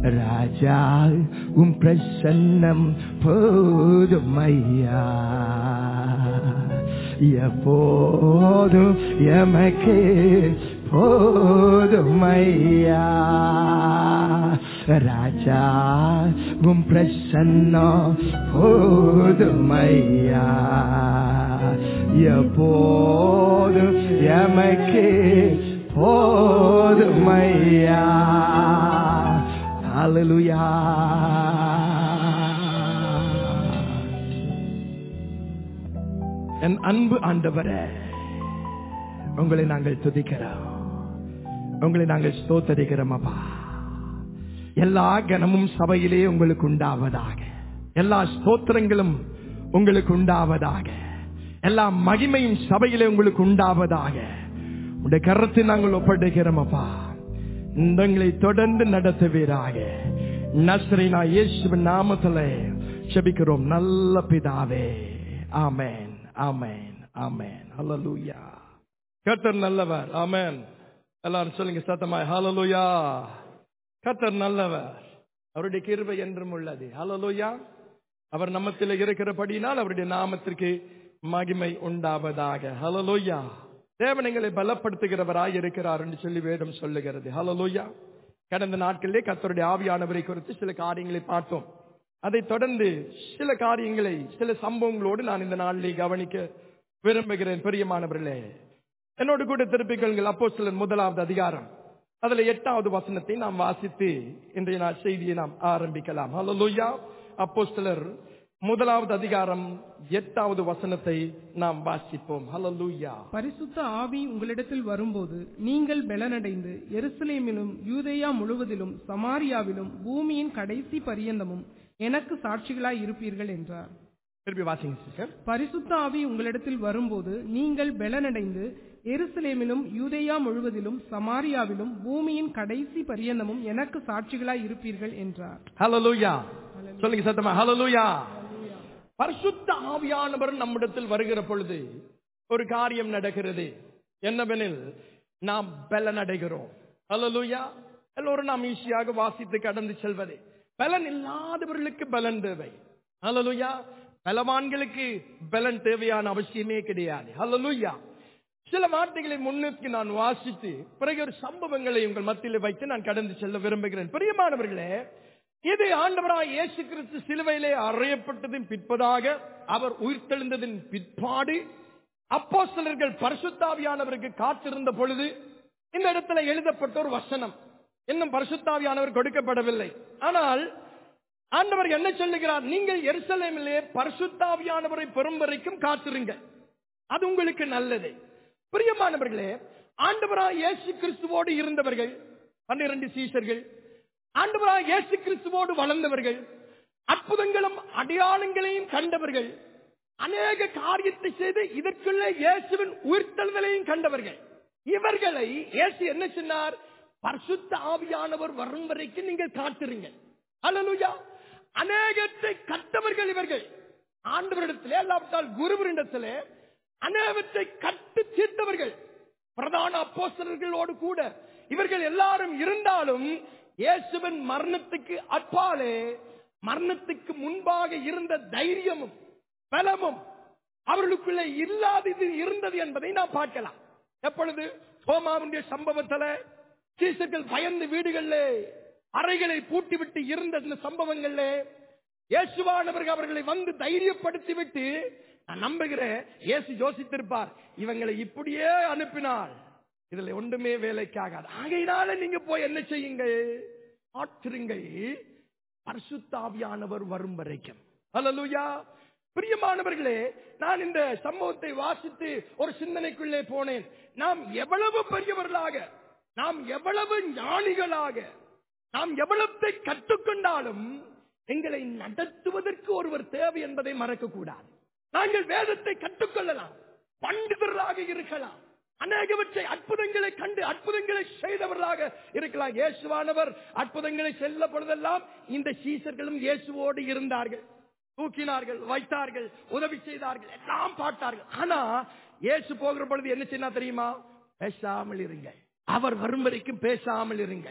ராஜா உம் பிரசன்னம் போதுமையா எப்போதும் எமக்கு போதுமையா ராஜா உம் பிரசன்னம் போதுமையா எப்போதும் எமக்கு போதுமையா Hallelujah. என் அன்பு ஆண்டவரே உங்களை நாங்கள் துதிக்கிறோம் உங்களை நாங்கள் ஸ்தோத்தரிக்கிறோம் அப்பா எல்லா கனமும் சபையிலே உங்களுக்கு உண்டாவதாக எல்லா ஸ்தோத்திரங்களும் உங்களுக்கு உண்டாவதாக எல்லா மகிமையும் சபையிலே உங்களுக்கு உண்டாவதாக உடைய கரத்தை நாங்கள் ஒப்படைக்கிறோம் அப்பா இந்தங்களை தொடர்ந்து நடத்துவீராக நஸ்ரீனா இயேசுவின் நாமத்திலே செபிக்கிறோம் நல்ல பிதாவே ஆமென் ஆமென் ஆமென் ஹalleluya கர்த்தர் நல்லவர் ஆமென் எல்லாரும் சொல்லுங்க சத்தமாய் ஹalleluya கர்த்தர் நல்லவர் அவருடைய கிருபை என்றும் உள்ளது ஹalleluya அவர் நம்மத்தில் இருக்கிறபடியினால் அவருடைய நாமத்திற்கு மகிமை உண்டாவதாக ஹalleluya தேவன் எங்களை பலப்படுத்துகிறவராய் இருக்கிறார் என்று சொல்லி வேதம் சொல்லுகிறது ஹalleluya கடந்த நாட்களிலே கர்த்தருடைய ஆவியானவரை குறித்து சில காரியங்களை பார்த்தோம் அதைத் தொடர்ந்து சில காரியங்களை சில சம்பவங்களோடு நான் இந்த நாளிலே கவனிக்க விரும்புகிறேன் பிரியமானவர்களே என்னோடு கூட திருப்பிக்கொள்கள் அப்போ முதலாவது அதிகாரம் அதுல எட்டாவது வசனத்தை நாம் வாசித்து இன்றைய நாள் செய்தியை நாம் ஆரம்பிக்கலாம் ஹalleluya அப்போஸ்தலர் முதலாவது அதிகாரம் எட்டாவது வசனத்தை நாம் வாசிப்போம் ஹalleluya பரிசுத்த ஆவி உங்களிடத்தில் வரும்போது நீங்கள் பெலனடைந்து எருசலேமிலும் யூதேயா முழுவதிலும் சமாரியாவிலும் பூமியின் கடைசி பரியந்தமும் எனக்கு சாட்சிகளாய் இருப்பீர்கள் என்றார் திருப்பி வாசிங்க சிஸ்டர் பரிசுத்த ஆவி உங்களிடத்தில் வரும்போது நீங்கள் பெலனடைந்து எருசலேமிலும் யூதேயா முழுவதிலும் சமாரியாவிலும் பூமியின் கடைசி பரியந்தமும் எனக்கு சாட்சிகளாய் இருப்பீர்கள் என்றார் ஹalleluya சொல்லுங்க சத்தமா ஹalleluya பரிசுத்த ஆவியானவர் நம்மிடத்தில் வருகிற பொழுது ஒரு காரியம் நடக்கிறது என்னவெனில் நாம் பலன் அடைகிறோம் ஹalleluya எல்லோரும் நாம் ஈஸியாக வாசித்து கடந்து செல்வது பலன் இல்லாதவர்களுக்கு பலன் தேவை ஹalleluya பலவான்களுக்கு பலன் தேவையான அவசியமே கிடையாது ஹalleluya சில வார்த்தைகளை முன்னிற்கு நான் வாசித்து பிறகு ஒரு சம்பவங்களை உங்கள் மத்தியில் வைத்து நான் கடந்து செல்ல விரும்புகிறேன் பிரியமானவர்களே இது ஆண்டவராய் இயேசு கிறிஸ்து சிலுவையிலே அறையப்பட்டதின் பிற்பதாக அவர் உயிர்த்தெழுந்ததின் பிற்பாடு அப்போஸ்தலர்கள் பரிசுத்தாவியானவருக்கு காத்திருந்த பொழுது இந்த இடத்துல எழுதப்பட்ட ஒரு வசனம் இன்னும் பரிசுத்தாவியானவர் கொடுக்கப்படவில்லை ஆனால் ஆண்டவர் என்ன சொல்லுகிறார் நீங்கள் எருசலேமிலே பரிசுத்தாவியானவரை பெறும் வரைக்கும் காத்திருங்க அது உங்களுக்கு நல்லது பிரியமானவர்களே ஆண்டவராய் இயேசு கிறிஸ்துவோடு இருந்தவர்கள் பன்னிரண்டு சீசர்கள் ஆண்டவராய் இயேசு கிறிஸ்துவோடு வளர்ந்தவர்கள் அற்புதங்களும் அடையாளங்களையும் கண்டவர்கள் அநேக காரியத்தை செய்து இதற்குள்ள இயேசுவின் உயிர்த்தெழுதலையும் கண்டவர்கள் இவர்களை இயேசு என்ன சொன்னார் பரிசுத்த ஆவியானவர் வரும் வரைக்கும் நீங்கள் காத்திருங்க அல்லலுயா அநேகத்தை கட்டவர்கள் இவர்கள் ஆண்டவரிடத்திலே அல்லாவிட்டால் குருவரிடத்திலே அநேகத்தை கட்டு தீர்த்தவர்கள் பிரதான அப்போஸ்தலர்களோடு கூட இவர்கள் எல்லாரும் இருந்தாலும் இயேசுவின் மரணத்துக்கு அப்பாலே மரணத்துக்கு முன்பாக இருந்த தைரியமும் பலமும் அவர்களுக்குள்ளே இல்லாதது இருந்தது என்பதை நாம் பார்க்கலாம் எப்பொழுது சோமாவுடைய சம்பவத்துல சீசர்கள் பயந்து வீடுகளிலே அறைகளை பூட்டிவிட்டு இருந்த இந்த சம்பவங்கள்ல இயேசுவானவர்கள் அவர்களை வந்து தைரியப்படுத்தி விட்டு நான் நம்புகிறேன் இயேசு யோசித்திருப்பார் இவங்களை இப்படியே அனுப்பினால் இதுல ஒன்றுமே வேலைக்காகாது ஆகையினால நீங்க போய் என்ன செய்யுங்கள் ஆற்றுங்கள் பரிசுத்தாவியானவர் வரும் வரைக்கும் அல்லலுயா பிரியமானவர்களே நான் இந்த சம்பவத்தை வாசித்து ஒரு சிந்தனைக்குள்ளே போனேன் நாம் எவ்வளவு பெரியவர்களாக நாம் எவ்வளவு ஞானிகளாக நாம் எவ்வளத்தை கற்றுக்கொண்டாலும் எங்களை நடத்துவதற்கு ஒருவர் தேவை என்பதை மறக்க கூடாது நாங்கள் வேதத்தை கற்றுக்கொள்ளலாம் பண்டிதர்களாக இருக்கலாம் அநேகவற்றை அற்புதங்களை கண்டு அற்புதங்களை செய்தவர்களாக இருக்கலாம் இயேசுவானவர் அற்புதங்களை செல்ல பொழுதெல்லாம் இந்த சீசர்களும் இயேசுவோடு இருந்தார்கள் தூக்கினார்கள் வைத்தார்கள் உதவி செய்தார்கள் எல்லாம் பார்த்தார்கள் ஆனா இயேசு போகிற பொழுது என்ன செய்ய தெரியுமா பேசாமல் இருங்கள் அவர் வரும் வரைக்கும் பேசாமல் இருங்கள்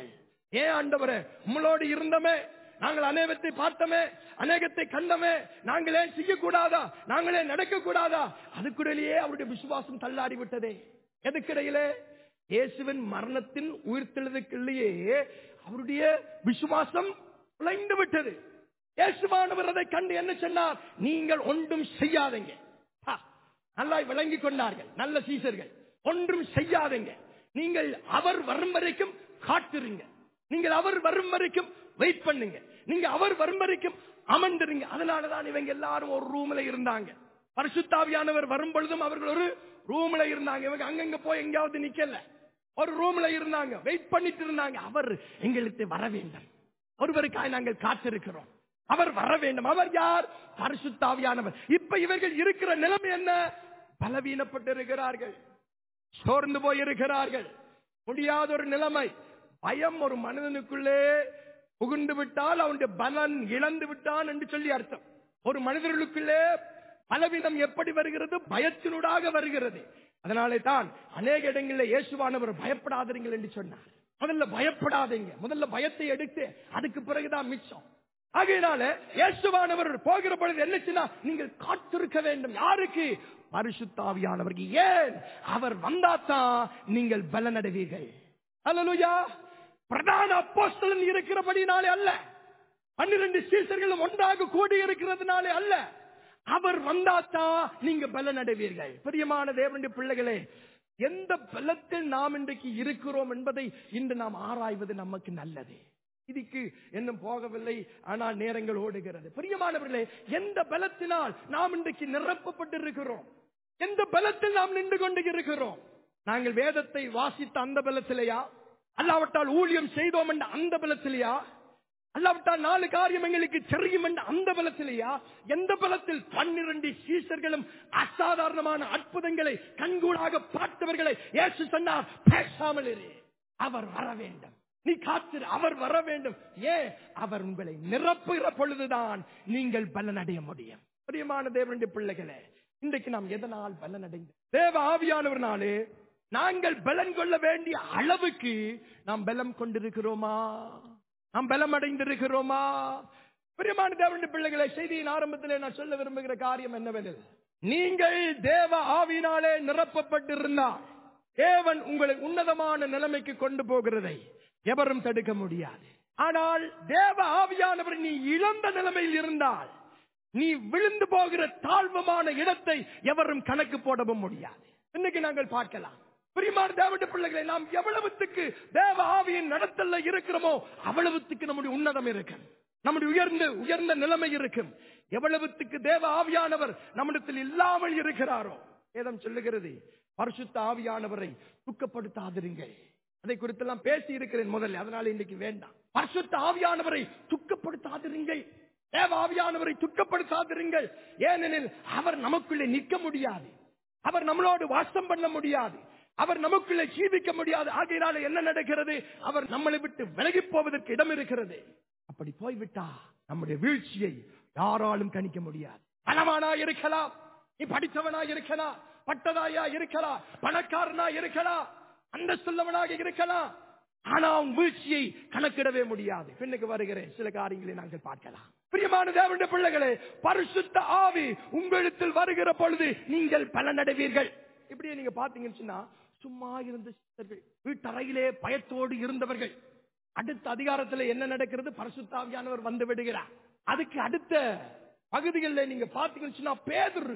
ஏன் ஆண்டவரே உங்களோடு இருந்தமே நாங்கள் அநேகத்தை பார்த்தோமே அநேகத்தை கண்டமே நாங்களே செய்யக்கூடாதா நாங்களே நடக்க கூடாதா அதுக்குடையிலேயே அவருடைய விசுவாசம் தள்ளாடி விட்டதே எதுக்கிடையிலே இயேசுவின் மரணத்தின் உயிர்த்தெழுதுக்குள்ளேயே அவருடைய விசுவாசம் குலைந்து விட்டது இயேசுவானவர் அதை கண்டு என்ன சொன்னார் நீங்கள் ஒன்றும் செய்யாதீங்க ஹா, நல்லா விளங்கி கொண்டார்கள் நல்ல சீசர்கள் ஒன்றும் செய்யாதீங்க நீங்கள் அவர் வரும் வரைக்கும் காத்திருங்க நீங்கள் அவர் வரும் வரைக்கும் வெயிட் பண்ணுங்க நீங்க அவர் வரும் வரைக்கும் அமர்ந்துருங்க அதனாலதான் இவங்க எல்லாரும் ஒரு ரூம்ல இருந்தாங்க பரிசுத்தாவியானவர் வரும் பொழுதும் அவர்கள் ஒரு ரூம்ல இருந்தாங்க இவங்க அங்கங்க போய் எங்கேயாவது நிக்கல ஒரு ரூம்ல இருந்தாங்க வெயிட் பண்ணிட்டு இருந்தாங்க அவர் எங்களுக்கு வர வேண்டும் ஒருவருக்காய் நாங்கள் காத்திருக்கிறோம் அவர் வர வேண்டும் அவர் யார் பரிசுத்தாவியானவர் இப்ப இவர்கள் இருக்கிற நிலைமை என்ன பலவீனப்பட்டு இருக்கிறார்கள் சோர்ந்து போயிருக்கிறார்கள் முடியாத ஒரு நிலைமை பயம் ஒரு மனிதனுக்குள்ளே புகுந்து விட்டால் அவனுடைய பலன் இழந்து விட்டான் என்று சொல்லி அர்த்தம் ஒரு மனிதர்களுக்குள்ளே பலவீனம் எப்படி வருகிறது பயத்தினூடாக வருகிறது அதனாலே தான் அநேக இடங்களில் இயேசுவானவர் பயப்படாதீர்கள் என்று சொன்னார் முதல்ல பயப்படாதீங்க முதல்ல பயத்தை எடுத்து அதுக்கு பிறகுதான் மிச்சம் ஆகையினால இயேசுவானவர் போகிற பொழுது என்ன செய்யனா நீங்கள் காத்திருக்க வேண்டும் யாருக்கு பரிசுத்தாவியானவருக்கு ஏன் அவர் வந்தாதான் நீங்கள் பலனடைவீர்கள் அல்லலுயா பிரதான அப்போஸ்தலன் இருக்கிறபடினாலே அல்ல பன்னிரண்டு சீசர்களும் ஒன்றாக கூடி இருக்கிறதுனாலே அல்ல அவர் வந்தாத்தான் நீங்க பலனடைவீர்கள் பிரியமான தேவனுடைய பிள்ளைகளே எந்த பலத்தில் நாம் இன்றைக்கு இருக்கிறோம் என்பதை இன்று நாம் ஆராய்வது நமக்கு நல்லது இதுக்கு இன்னும் போகவில்லை ஆனால் நேரங்கள் ஓடுகிறது பிரியமானவர்களே எந்த பலத்தினால் நாம் இன்றைக்கு நிரப்பப்பட்டிருக்கிறோம் எந்த பலத்தில் நாம் நின்று கொண்டு இருக்கிறோம் நாங்கள் வேதத்தை வாசித்த அந்த பலத்திலேயா அல்லாவிட்டால் ஊழியம் செய்தோம் என்ற அந்த பலத்திலேயா அல்லாவிட்டால் நாலு காரியம் எங்களுக்கு தெரியும் என்ற அந்த பலத்திலேயா எந்த பலத்தில் பன்னிரண்டு சீசர்களும் அசாதாரணமான அற்புதங்களை கண்கூடாக பார்த்தவர்களை இயேசு சொன்னார் பேசாமல் இரு அவர் வர வேண்டும் நீ காத்திரு அவர் வர வேண்டும் ஏன் அவர் உங்களை நிரப்புகிற பொழுதுதான் நீங்கள் பலனடைய முடியும் பிரியமான தேவனுடைய பிள்ளைகளே இன்றைக்கு நாம் எதனால் பலனடைந்து தேவ ஆவியானவர்னாலே நாங்கள் பலன் கொள்ள வேண்டிய அளவுக்கு நாம் பலம் கொண்டிருக்கிறோமா நாம் பலம் அடைந்திருக்கிறோமா பிரியமான தேவனுடைய பிள்ளைகளை செய்தியின் ஆரம்பத்திலே நான் சொல்ல விரும்புகிற காரியம் என்னவெனில் நீங்கள் தேவ ஆவியினாலே நிரப்பப்பட்டிருந்தால் தேவன் உங்களை உன்னதமான நிலைமைக்கு கொண்டு போகிறதை எவரும் தடுக்க முடியாது ஆனால் தேவ ஆவியானவர் நீ இழந்த நிலைமையில் இருந்தால் நீ விழுந்து போகிற தாழ்வமான இடத்தை எவரும் கணக்கு போடவும் முடியாது இன்னைக்கு நாங்கள் பார்க்கலாம் பிரியமான தேவனுடைய பிள்ளைகளை நாம் எவ்வளவுத்துக்கு தேவ ஆவியின் நடத்தல இருக்கிறோமோ அவ்வளவுத்துக்கு நம்முடைய உன்னதம் இருக்கும் நம்முடைய உயர்ந்த உயர்ந்த நிலைமை இருக்கும் எவ்வளவுத்துக்கு தேவ ஆவியானவர் நம்மிடத்தில் இல்லாமல் இருக்கிறாரோ வேதம் சொல்லுகிறது பரிசுத்த ஆவியானவரை துக்கப்படுத்தாதிருங்கள் அதை குறித்தெல்லாம் பேசி இருக்கிறேன் முதல்ல அதனால இன்னைக்கு வேண்டாம் பரிசுத்த ஆவியானவரை துக்கப்படுத்தாதிருங்கள் தேவ ஆவியானவரை துக்கப்படுத்தாதிருங்கள் ஏனெனில் அவர் நமக்குள்ளே நிற்க முடியாது அவர் நம்மளோடு வாசம் பண்ண முடியாது அவர் நமக்குள்ளே ஜீவிக்க முடியாது ஆகையினால என்ன நடக்கிறது அவர் நம்மளை விட்டு விலகி போவதற்கு இடம் இருக்கிறது அப்படி போய்விட்டா நம்முடைய வீழ்ச்சியை யாராலும் கணிக்க முடியாது பணவானா இருக்கலாம் நீ படித்தவனா இருக்கலாம் பட்டதாயா இருக்கலாம் பணக்காரனா இருக்கலாம் அந்தஸ்துள்ளவனாக இருக்கலாம் ஆனா உன் வீழ்ச்சியை கணக்கிடவே முடியாது பின்னுக்கு வருகிறேன் சில காரியங்களை நாங்கள் பார்க்கலாம் பிரியமான தேவனுடைய பிள்ளைகளே பரிசுத்த ஆவி உங்களிடத்தில் வருகிற பொழுது நீங்கள் பலனடைவீர்கள் இப்படியே நீங்க பாத்தீங்கன்னு சொன்னா சும்மா இருந்த சித்தர்கள் வீட்டறையிலே பயத்தோடு இருந்தவர்கள் அடுத்த அதிகாரத்துல என்ன நடக்கிறது பரிசுத்தாவியானவர் வந்து விடுகிறார் அதுக்கு அடுத்த பகுதிகளில் நீங்க பாத்தீங்கன்னு சொன்னா பேதுரு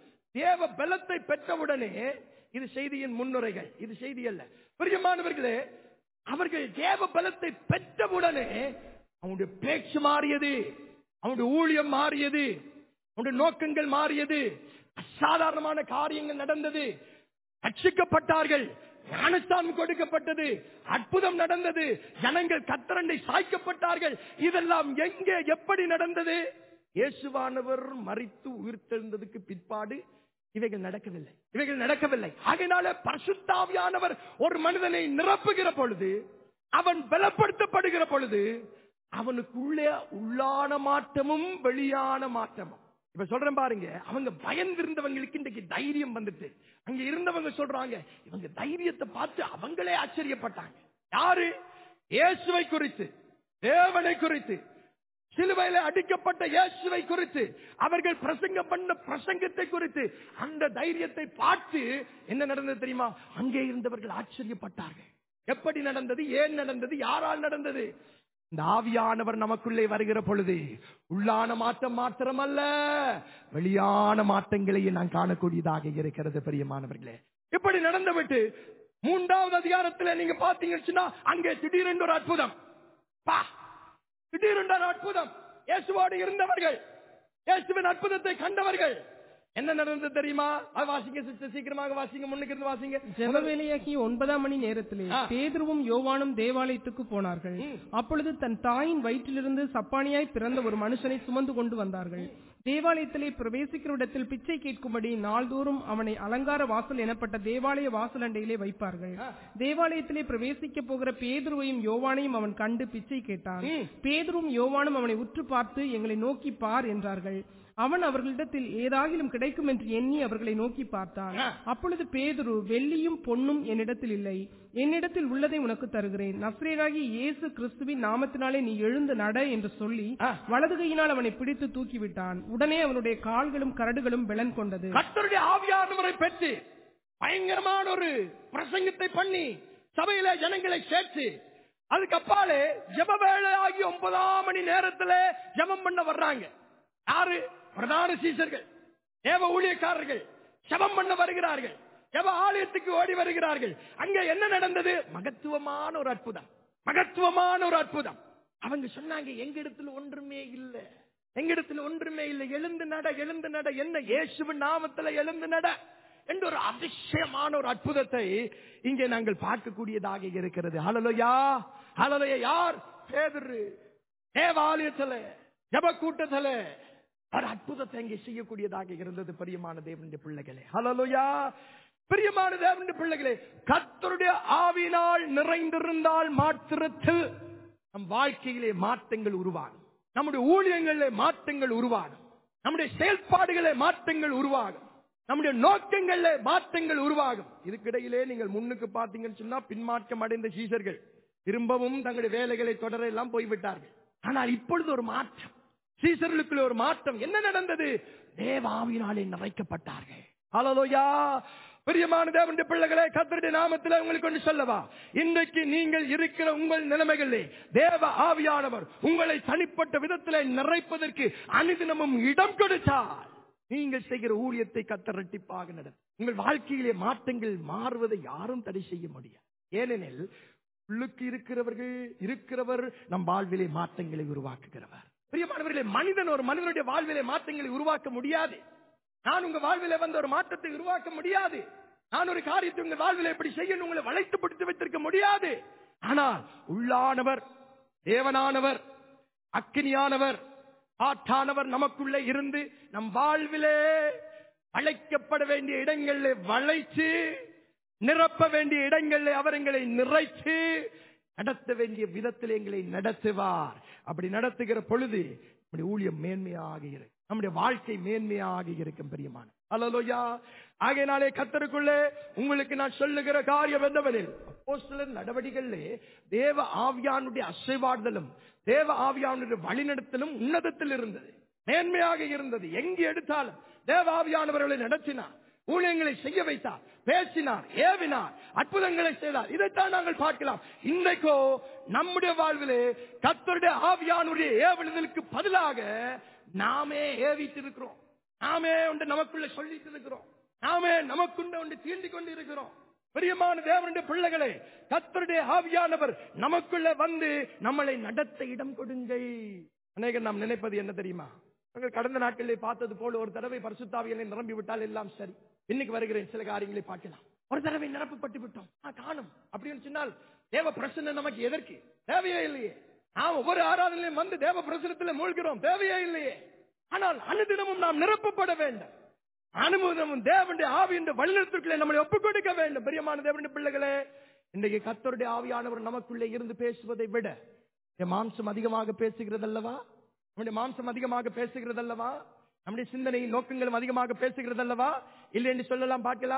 தேவ பலத்தை பெற்றவுடனே இது செய்தியின் முன்னுரைகள் இது செய்தி அல்ல பிரியமானவர்களே அவர்கள் தேவ பலத்தை பெற்றவுடனே அவனுடைய பேச்சு மாறியது அவனுடைய ஊழியம் மாறியது அவனுடைய நோக்கங்கள் மாறியது அசாதாரணமான காரியங்கள் நடந்தது ரட்சிக்கப்பட்டார்கள் ஞானஸ்தானம் கொடுக்கப்பட்டது அற்புதம் நடந்தது ஜனங்கள் கத்தரண்டை சாய்க்கப்பட்டார்கள் இதெல்லாம் எங்கே எப்படி நடந்தது இயேசுவானவர் மறித்து உயிர்த்தெழுந்ததுக்கு பிற்பாடு இவைகள் நடக்கவில்லை இவைகள் நடக்கவில்லை ஆகையினால பரிசுத்தாவியானவர் ஒரு மனிதனை நிரப்புகிற பொழுது அவன் பலப்படுத்தப்படுகிற பொழுது அவனுக்குள்ளே உள்ளான மாற்றமும் வெளியான மாற்றமும் இப்ப சொல்றேன் பாருங்க அவங்க பயந்திருந்தவங்களுக்கு இன்றைக்கு தைரியம் வந்துட்டு அங்க இருந்தவங்க சொல்றாங்க இவங்க தைரியத்தை பார்த்து அவங்களே ஆச்சரியப்பட்டாங்க யாரு இயேசுவை குறித்து தேவனை குறித்து சிலுவையில அடிக்கப்பட்ட இயேசுவை குறித்து அவர்கள் பிரசங்கம் பண்ண பிரசங்கத்தை குறித்து அந்த தைரியத்தை பார்த்து என்ன நடந்தது தெரியுமா அங்கே இருந்தவர்கள் ஆச்சரியப்பட்டார்கள் எப்படி நடந்தது ஏன் நடந்தது யாரால் நடந்தது இந்த ஆவியானவர் நமக்குள்ளே வருகிற பொழுது உள்ளான மாற்றம் மாத்திரமல்ல வெளியான மாற்றங்களையும் நான் காணக்கூடியதாக இருக்கிறது பெரியமானவர்களே இப்படி நடந்துவிட்டு மூன்றாவது அதிகாரத்தில் நீங்க பாத்தீங்கன்னா அங்கே திடீரென்று ஒரு அற்புதம் பா திடீரென்று ஒரு அற்புதம் இயேசுவோடு இருந்தவர்கள் இயேசுவின் அற்புதத்தை கண்டவர்கள் என்ன நடந்தது தெரியுமா அது வாசிங்க sister, சீக்கிரமாக வாசிங்க முன்னுக்கு இருந்து வாசிங்க ஜெபவேலையாகி ஒன்பதாம் மணி நேரத்திலே ஆ. பேதுருவும் யோவானும் தேவாலயத்துக்கு போனார்கள் ம். அப்பொழுது தன் தாயின் வயிற்றிலிருந்து சப்பானியாய் பிறந்த ஒரு மனுஷனை சுமந்து கொண்டு வந்தார்கள் தேவாலயத்திலே பிரவேசிக்கிற இடத்தில் பிச்சை கேட்கும்படி நாள்தோறும் அவனை அலங்கார வாசல் எனப்பட்ட தேவாலய வாசல் அண்டையிலே வைப்பார்கள் ஆ. தேவாலயத்திலே பிரவேசிக்க போகிற பேதுருவையும் யோவானையும் அவன் கண்டு பிச்சை கேட்டான் ம். பேதுரும் யோவானும் அவனை உற்று பார்த்து எங்களை நோக்கி பார் என்றார்கள் அவன் அவர்களிடத்தில் ஏதாகிலும் கிடைக்கும் என்று எண்ணி அவர்களை நோக்கி பார்த்தான் ஆ. அப்பொழுது பேதுரு வெள்ளியும் பொன்னும் என்னிடத்தில் இல்லை என்னிடத்தில் உள்ளதை உனக்கு தருகிறேன் நஸ்ரேராகி இயேசு கிறிஸ்துவின் நாமத்தினாலே நீ எழுந்து நட என்று சொல்லி ஆ. வலது கையினால் அவனை பிடித்து தூக்கிவிட்டான் உடனே அவனுடைய கால்களும் கரடுகளும் பெலன் கொண்டது கர்த்தருடைய ஆவியானவரை பெற்று பயங்கரமான ஒரு பிரசங்கத்தை பண்ணி சபையில ஜனங்களை சேர்த்து அதுக்கு அப்பாலே ஜெப வேலை ஆகி ஒன்பதாம் மணி நேரத்துல ஜெபம் பண்ண வர்றாங்க யாரு பிரதான சீசர்கள் தேவ ஊழியக்காரர்கள் ஜெபம் பண்ண வருகிறார்கள் ஜெப ஆலயத்துக்கு ஓடி வருகிறார்கள் அங்க என்ன நடந்தது மகத்துவமான ஒரு அற்புதம் மகத்துவமான ஒரு அற்புதம் அவங்க சொன்னாங்க எங்க இடத்துல ஒன்றுமே இல்லை எங்க இடத்துல ஒன்றுமே இல்லை எழுந்து நட எழுந்து நட என்ன இயேசுவின் நாமத்துல எழுந்து நட என்ற ஒரு அதிசயமான ஒரு அற்புதத்தை இங்கே நாங்கள் பார்க்கக்கூடியதாக இருக்கிறது ஹலலுயா ஹலலுயா யார் பேதுரு தேவாலயத்துல ஜப கூட்டத்துல ஒரு அற்புதத்தை இங்கே செய்யக்கூடியதாக இருந்தது பிரியமான தேவனுடைய பிள்ளைகளே ஹலலுயா பிரியமான தேவனுடைய பிள்ளைகளே கர்த்தருடைய ஆவினால் நிறைந்திருந்தால் மாத்திரத்தில் நம் வாழ்க்கையிலே மாற்றங்கள் உருவாகும் நம்முடைய ஊழியங்களிலே மாற்றங்கள் உருவாகும் நம்முடைய செயல்பாடுகளே மாற்றங்கள் உருவாகும் நம்முடைய நோக்கங்கள்ல மாற்றங்கள் உருவாகும் இதுக்கிடையிலே நீங்கள் முன்னுக்கு பார்த்தீங்கன்னு சொன்னா பின்மாற்றம் அடைந்த சீசர்கள் திரும்பவும் தங்களுடைய வேலைகளை தொடர எல்லாம் போய்விட்டார்கள் ஆனால் இப்பொழுது ஒரு மாற்றம் சீசர்களுக்குள்ள ஒரு மாற்றம் என்ன நடந்தது தேவாவினாலே நிறைக்கப்பட்டார்கள் ஹalleluya பிரியமான தேவனுடைய பிள்ளைகளே கர்த்தருடைய நாமத்தில் உங்களுக்கு ஒன்று சொல்லவா இன்றைக்கு நீங்கள் இருக்கிற உங்கள் நிலைமைகளிலே தேவ ஆவியானவர் உங்களை தனிப்பட்ட விதத்திலே நிறைப்பதற்கு அனுதினமும் இடம் கொடுத்தால் நீங்கள் செய்கிற ஊழியத்தை கத்தரட்டிப்பாக நடக்கும் உங்கள் வாழ்க்கையிலே மாற்றங்கள் மாறுவதை யாரும் தடை செய்ய முடியாது ஏனெனில் உள்ளுக்கு இருக்கிறவர்கள் இருக்கிறவர் நம் வாழ்விலே மாற்றங்களை உருவாக்குகிறவர் பிரியமானவர்களே மனிதன் ஒரு மனிதனுடைய வாழ்விலே மாற்றங்களை உருவாக்க முடியாது நான் உங்க வாழ்விலே வந்த ஒரு மாற்றத்தை உருவாக்க முடியாது நான் ஒரு காரியத்தை உங்க வாழ்விலே எப்படி செய்யணும் உங்களை வளைத்து பிடித்து வைத்திருக்க முடியாது ஆனால் உள்ளானவர் தேவனானவர் அக்கினியானவர் ஆற்றானவர் நமக்குள்ளே இருந்து நம் வாழ்விலே அழைக்கப்பட வேண்டிய இடங்களிலே வளைச்சு நிரப்ப வேண்டிய இடங்களிலே அவர் எங்களை நிறைத்து நடத்த வேண்டிய விதத்தில் எங்களை நடத்துவார் அப்படி நடத்துகிற பொழுது நம்முடைய ஊழியம் மேன்மையாக இருக்கும் நம்முடைய வாழ்க்கை மேன்மையாக இருக்கும் பெரியமான அல்லலோயா ஆகையினாலே கத்தருக்குள்ளே உங்களுக்கு நான் சொல்லுகிற காரியம் என்னவெனில் அப்போஸ்தலர் நடவடிக்கைகளிலே தேவ ஆவியானுடைய அசைவாடுதலும் தேவ ஆவியானுடைய வழிநடத்தலும் உன்னதத்தில் இருந்தது மேன்மையாக இருந்தது எங்கு எடுத்தாலும் தேவ ஆவியானவர்களை நடத்தினார் ஊழியங்களை செய்ய வைத்தார் பேசினார் ஏவினார் அற்புதங்களை செய்தார் இதைத்தான் நாங்கள் பார்க்கலாம் இன்றைக்கோ நம்முடைய வாழ்விலே கத்தருடைய ஆவியானுடைய ஏவலுதலுக்கு பதிலாக நாமே ஏவிட்டு இருக்கிறோம் நாமே ஒன்று நமக்குள்ள சொல்லிட்டு இருக்கிறோம் நாமே நமக்குண்ட ஒன்று தீண்டி கொண்டு இருக்கிறோம் பிரியமான தேவனுடைய பிள்ளைகளே கத்தருடைய ஆவியானவர் நமக்குள்ள வந்து நம்மளை நடத்த இடம் கொடுங்கள் அநேகர் நாம் நினைப்பது என்ன தெரியுமா நாங்கள் கடந்த நாட்களில் பார்த்தது போல ஒரு தடவை பரிசுத்தாவியனை நிரம்பி விட்டால் எல்லாம் சரி இன்னைக்கு வருகிறேன் சில காரியங்களை பார்க்கலாம் ஒரு தடவை நிரப்பப்பட்டு விட்டோம் ஆ, காணும் அப்படின்னு சொன்னால் தேவ பிரசன்னம் நமக்கு எதற்கு தேவையே இல்லையே நாம் ஒவ்வொரு ஆராதனையிலும் வந்து தேவ பிரசனத்தில் மூழ்கிறோம் தேவையே இல்லையே ஆனால் அனுதினமும் நாம் நிரப்பப்பட வேண்டும் அனுமதமும் தேவனுடைய ஆவியின் வழிநடத்திற்குள்ளே நம்மளை ஒப்புக் கொடுக்க வேண்டும் பிரியமான தேவனுடைய பிள்ளைகளே இன்றைக்கு கத்தருடைய ஆவியானவர் நமக்குள்ளே இருந்து பேசுவதை விட என் மாம்சம் அதிகமாக பேசுகிறது அல்லவா நம்முடைய மாம்சம் அதிகமாக பேசுகிறது அல்லவா நம்முடைய சிந்தனை நோக்கங்களும் அதிகமாக பேசுகிறது அல்லவா இல்லை என்று சொல்லலாம் பார்க்கலாம்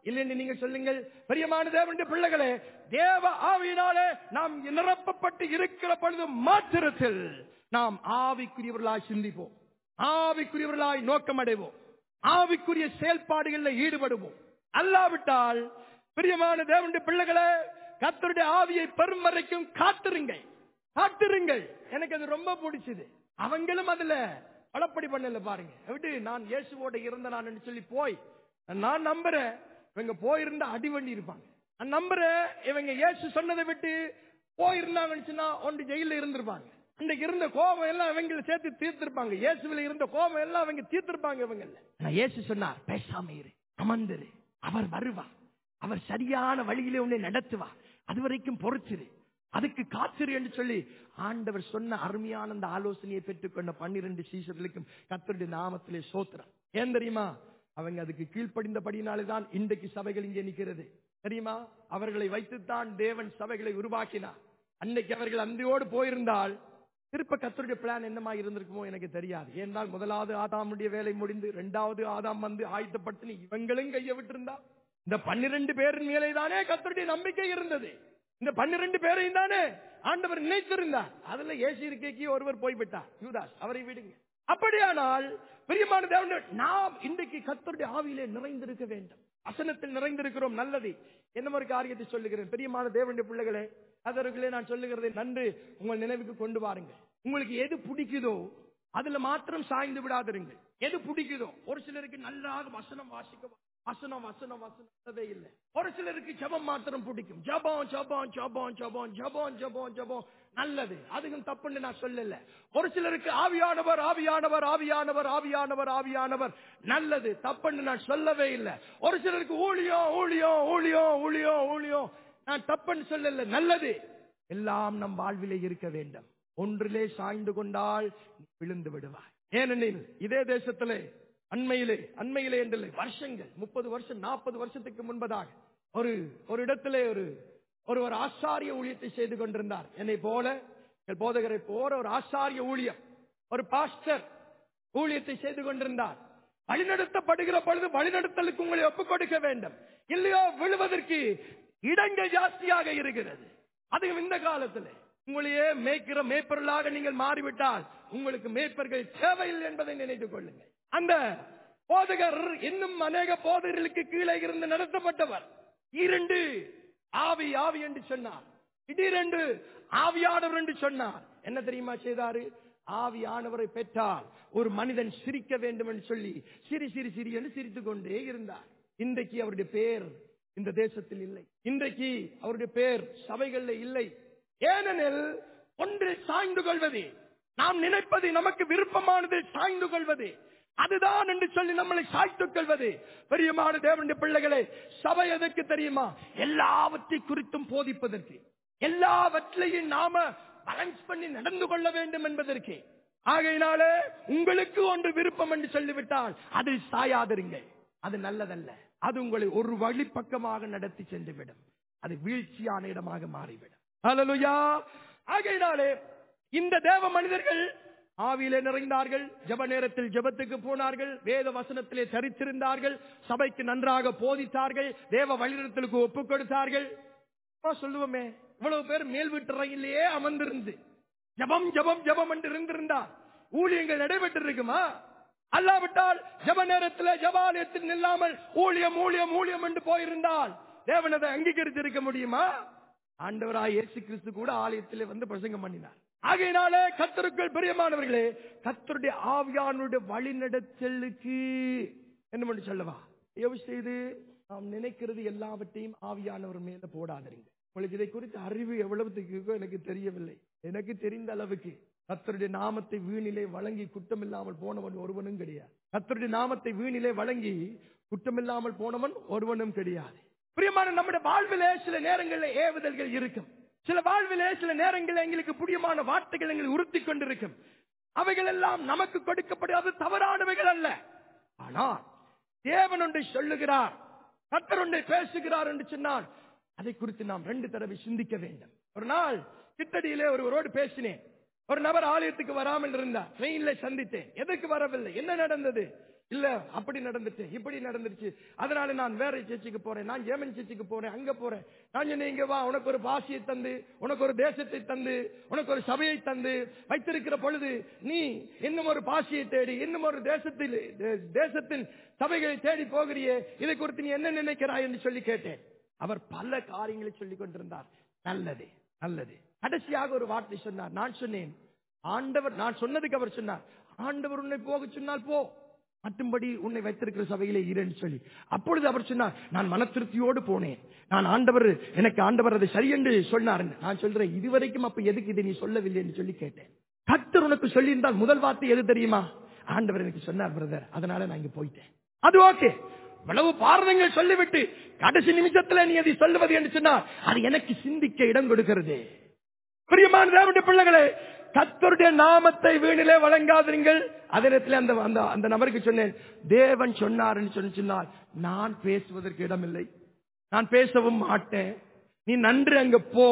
இல்லைன்னு நீங்க சொல்லுங்கள் பிரியமான தேவனுடைய பிள்ளைகளே தேவ ஆவியினாலே நாம் நிரப்பப்பட்டு இருக்கிற பொழுது மாத்திரத்தில் நாம் ஆவிக்குரியவர்களாய் சிந்திப்போம் ஆவிக்குரியவர்களாய் நோக்கம் அடைவோம் ஆவிக்குரிய செயல்பாடுகளில் ஈடுபடுவோம் அல்லாவிட்டால் பிரியமான தேவனுடைய பிள்ளைகளே கத்தருடைய ஆவியை பெரும் வரைக்கும் காத்திருங்கள் காத்திருங்கள் எனக்கு அது ரொம்ப பிடிச்சது அவங்களும் அதுல பலப்படி பண்ணல பாருங்க எப்படி நான் இயேசுவோட இருந்த நான் சொல்லி போய் நான் நம்புறேன் இவங்க போயிருந்தா அடி வண்டி இருப்பாங்க நான் நம்புறேன் இவங்க இயேசு சொன்னதை விட்டு போயிருந்தாங்கன்னு சொன்னா ஒன்று ஜெயில இருந்திருப்பாங்க அன்னைக்கு இருந்த கோபம் எல்லாம் இவங்களை சேர்த்து தீர்த்திருப்பாங்க இயேசுவில் இருந்த கோபம் எல்லாம் அவங்க தீர்த்திருப்பாங்க இவங்க ஆனா இயேசு சொன்னார் பேசாம இரு அமர்ந்திரு அவர் வருவார் அவர் சரியான வழியிலே உன்னை நடத்துவார் அது வரைக்கும் பொறுச்சிரு அதுக்கு காத்திரு என்று சொல்லி ஆண்டவர் சொன்ன அருமையான அந்த ஆலோசனையை பெற்றுக்கொண்ட பன்னிரண்டு சீசர்களுக்கும் கத்தருடைய நாமத்திலே சோத்திரம் ஏன் தெரியுமா அவங்க அதுக்கு கீழ்ப்படிந்தபடினாலே தான் இன்றைக்கு சபைகள் இங்கே நிற்கிறது தெரியுமா அவர்களை வைத்துத்தான் தேவன் சபைகளை உருவாக்கினார் அன்னைக்கு அவர்கள் அந்தையோடு போயிருந்தால் திருப்ப கத்தருடைய பிளான் என்னமா இருந்திருக்குமோ எனக்கு தெரியாது ஏன்னால் முதலாவது ஆதாமுடைய வேலை முடிந்து இரண்டாவது ஆதாம் வந்து ஆயத்தப்படுத்தி இவங்களும் கைய விட்டிருந்தா இந்த பன்னிரண்டு பேரின் மேலே தானே கத்தருடைய நம்பிக்கை இருந்தது இந்த பன்னிரண்டு பேரையும் தானே ஆண்டவர் நினைத்திருந்தார் அதுல ஏசி இருக்கைக்கு ஒருவர் போய்விட்டார் யூதாஸ் அவரை விடுங்க அப்படியானால் பிரியமான தேவன் நாம் இன்றைக்கு கத்தருடைய ஆவியிலே நிறைந்திருக்க வேண்டும் வசனத்தில் நிறைந்திருக்கிறோம் நல்லது என்ன ஒரு காரியத்தை சொல்லுகிறேன் பிரியமான தேவனுடைய பிள்ளைகளே அதற்குள்ளே நான் சொல்லுகிறதை நன்று உங்கள் நினைவுக்கு கொண்டு வாருங்கள் உங்களுக்கு எது பிடிக்குதோ அதுல மாத்திரம் சாய்ந்து விடாதிருங்கள் எது பிடிக்குதோ ஒரு சிலருக்கு நல்லாக வசனம் வாசிக்க வசனம் வசனம் வசனவே இல்லை ஒரு சிலருக்கு ஜபம் மாத்திரம் பிடிக்கும் ஜபம் ஜபம் ஜபம் ஜபம் ஜபம் ஜபம் ஜபம் நல்லது அதுக்கும் தப்புன்னு நான் சொல்லல ஒரு சிலருக்கு ஆவியானவர் ஆவியானவர் ஆவியானவர் ஆவியானவர் ஆவியானவர் நல்லது தப்புன்னு நான் சொல்லவே இல்லை ஒரு சிலருக்கு ஊழியம் ஊழியம் ஊழியம் ஊழியம் ஊழியம் நான் தப்புன்னு சொல்லல நல்லது எல்லாம் நம் வாழ்விலே இருக்க வேண்டும் ஒன்றிலே சாய்ந்து கொண்டால் விழுந்து விடுவாய் ஏனெனில் இதே தேசத்திலே அண்மையிலே அண்மையிலே என்றில்லை வருஷங்கள் முப்பது வருஷம் நாற்பது வருஷத்துக்கு முன்பதாக ஒரு ஒரு இடத்திலே ஒரு ஒரு ஒரு ஆசாரிய ஊழியத்தை செய்து கொண்டிருந்தார் என்னை போல எங்கள் போதகரை போற ஒரு ஆசாரிய ஊழியம் ஒரு பாஸ்டர் ஊழியத்தை செய்து கொண்டிருந்தார் வழிநடத்தப்படுகிற பொழுது வழிநடத்தலுக்கு உங்களை ஒப்புக் கொடுக்க வேண்டும் இல்லையோ விழுவதற்கு இடங்கள் ஜாஸ்தியாக இருக்கிறது அதுவும் இந்த காலத்தில் உங்களையே மேய்க்கிற மேய்ப்பர்களாக நீங்கள் மாறிவிட்டால் உங்களுக்கு மேய்ப்பர்கள் தேவையில்லை என்பதை நினைத்துக் கொள்ளுங்கள் அந்த போதகர் இன்னும் அநேக போதகர்களுக்கு கீழே இருந்து நடத்தப்பட்டவர் இரண்டு ஆவி ஆவி என்று சொன்னார் திடீரென்று ஆவியானவர் என்று சொன்னார் என்ன தெரியுமா செய்தாரு ஆவியானவரை பெற்றால் ஒரு மனிதன் சிரிக்க வேண்டும் என்று சொல்லி சிரி சிரி சிரி என்று சிரித்துக் கொண்டே இருந்தார் இன்றைக்கு அவருடைய பேர் இந்த தேசத்தில் இல்லை இன்றைக்கு அவருடைய பேர் சபைகளில் இல்லை ஏனெனில் ஒன்றில் சாய்ந்து கொள்வது நாம் நினைப்பது நமக்கு விருப்பமானது சாய்ந்து கொள்வது அதுதான் என்று சொல்லி நம்மளை சாய்த்துக் கொள்வது பெரியமான தேவனுடைய பிள்ளைகளே சபை எதற்கு தெரியுமா எல்லாவற்றை குறித்தும் போதிப்பதற்கு எல்லாவற்றையும் நாம பேலன்ஸ் பண்ணி நடந்து கொள்ள வேண்டும் என்பதற்கு ஆகையினாலே உங்களுக்கு ஒன்று விருப்பம் என்று சொல்லிவிட்டால் அதில் சாயாதிருங்கள் அது நல்லதல்ல அது உங்களை ஒரு வழி பக்கமாக நடத்தி சென்றுவிடும் அது வீழ்ச்சியான இடமாக மாறிவிடும் அல்லலுயா ஆகையினாலே இந்த தேவ மனிதர்கள் ஆவியிலே நிறைந்தார்கள் ஜப நேரத்தில் ஜபத்துக்கு போனார்கள் வேத வசனத்திலே தரித்திருந்தார்கள் சபைக்கு நன்றாக போதித்தார்கள் தேவ வழிநடத்தலுக்கு ஒப்புக் கொடுத்தார்கள் சொல்லுவோமே இவ்வளவு பேர் மேல் வீட்டு ரயிலேயே அமர்ந்திருந்து ஜபம் ஜபம் ஜபம் என்று இருந்திருந்தார் ஊழியங்கள் நடைபெற்று இருக்குமா அல்லாவிட்டால் ஜப நேரத்தில் ஜபாலயத்தில் நில்லாமல் ஊழியம் ஊழியம் ஊழியம் என்று போயிருந்தால் தேவன் அதை அங்கீகரித்து இருக்க முடியுமா ஆண்டவராய் இயேசு கிறிஸ்து கூட ஆலயத்திலே வந்து பிரசங்கம் பண்ணினார் ஆகையினாலே கத்தருக்குள் பிரியமானவர்களே கத்தருடைய ஆவியானுடைய வழிநடத்தலுக்கு என்ன பண்ணி சொல்லவா எவ்வளவு செய்து நாம் நினைக்கிறது எல்லாவற்றையும் ஆவியானவர் மேல போடாதீங்க உங்களுக்கு இதை குறித்து அறிவு எவ்வளவுக்கு எனக்கு தெரியவில்லை எனக்கு தெரிந்த அளவுக்கு கத்தருடைய நாமத்தை வீணிலே வழங்கி குற்றமில்லாமல் போனவன் ஒருவனும் கிடையாது கத்தருடைய நாமத்தை வீணிலே வழங்கி குற்றமில்லாமல் போனவன் ஒருவனும் கிடையாது பிரியமான நம்முடைய வாழ்விலே சில நேரங்களில் ஏவுதல்கள் இருக்கும் சில வாழ்விலே சில நேரங்களில் எங்களுக்கு புதியமான வார்த்தைகள் எங்களை உறுத்தி கொண்டிருக்கும் அவைகள் எல்லாம் நமக்கு கொடுக்கப்படுவது தவறானவைகள் அல்ல ஆனால் தேவன் ஒன்றை சொல்லுகிறார் கத்தர் ஒன்றை பேசுகிறார் என்று சொன்னால் அதை குறித்து நாம் ரெண்டு தடவை சிந்திக்க வேண்டும் ஒரு நாள் கிட்டடியிலே ஒருவரோடு பேசினேன் ஒரு நபர் ஆலயத்துக்கு வராமல் இருந்தார் ட்ரெயின்ல சந்தித்தேன் எதற்கு வரவில்லை என்ன நடந்தது இல்ல அப்படி நடந்துச்சு இப்படி நடந்துருச்சு அதனால நான் வேற சர்ச்சுக்கு போறேன் நான் ஜெர்மன் சர்ச்சுக்கு போறேன் அங்க போறேன் நான் சொன்னேன் இங்க வா உனக்கு ஒரு பாஷையை தந்து உனக்கு ஒரு தேசத்தை தந்து உனக்கு ஒரு சபையை தந்து வைத்திருக்கிற பொழுது நீ இன்னும் ஒரு பாஷையை தேடி இன்னும் ஒரு தேசத்தில் தே- தேசத்தின் சபைகளை தேடி போகிறியே இதை குறித்து நீ என்ன நினைக்கிறாய் என்று சொல்லி கேட்டேன் அவர் பல காரியங்களை சொல்லிக் கொண்டிருந்தார் நல்லது நல்லது கடைசியாக ஒரு வார்த்தை சொன்னார் நான் சொன்னேன் ஆண்டவர் நான் சொன்னதுக்கு அவர் சொன்னார் ஆண்டவர் உன்னை போக சொன்னால் போ மட்டும்படி உன்னை வைத்திருக்கிற சபையிலே இருன்னு சொல்லி அப்பொழுது அவர் சொன்னார் நான் மன திருப்தியோடு போனேன் நான் ஆண்டவர் எனக்கு ஆண்டவர் அதை சரி என்று சொன்னார் நான் சொல்றேன் இதுவரைக்கும் அப்ப எதுக்கு இதை நீ சொல்லவில்லை என்று சொல்லி கேட்டேன் கத்தர் உனக்கு சொல்லியிருந்தால் முதல் வார்த்தை எது தெரியுமா ஆண்டவர் எனக்கு சொன்னார் பிரதர் அதனால நான் இங்க போயிட்டேன் அது ஓகே இவ்வளவு பாரதங்கள் சொல்லிவிட்டு கடைசி நிமிஷத்துல நீ அதை சொல்லுவது என்று சொன்னால் அது எனக்கு சிந்திக்க இடம் கொடுக்கிறது பிரியமான தேவனுடைய பிள்ளைகளே கத்தருடைய நாமத்தை வீணிலே வழங்காதீர்கள் அதே நேரத்தில் அந்த அந்த அந்த நபருக்கு சொன்னேன் தேவன் சொன்னார் சொல்லி சொன்னால் நான் பேசுவதற்கு இடமில்லை நான் பேசவும் மாட்டேன் நீ நன்று அங்க போ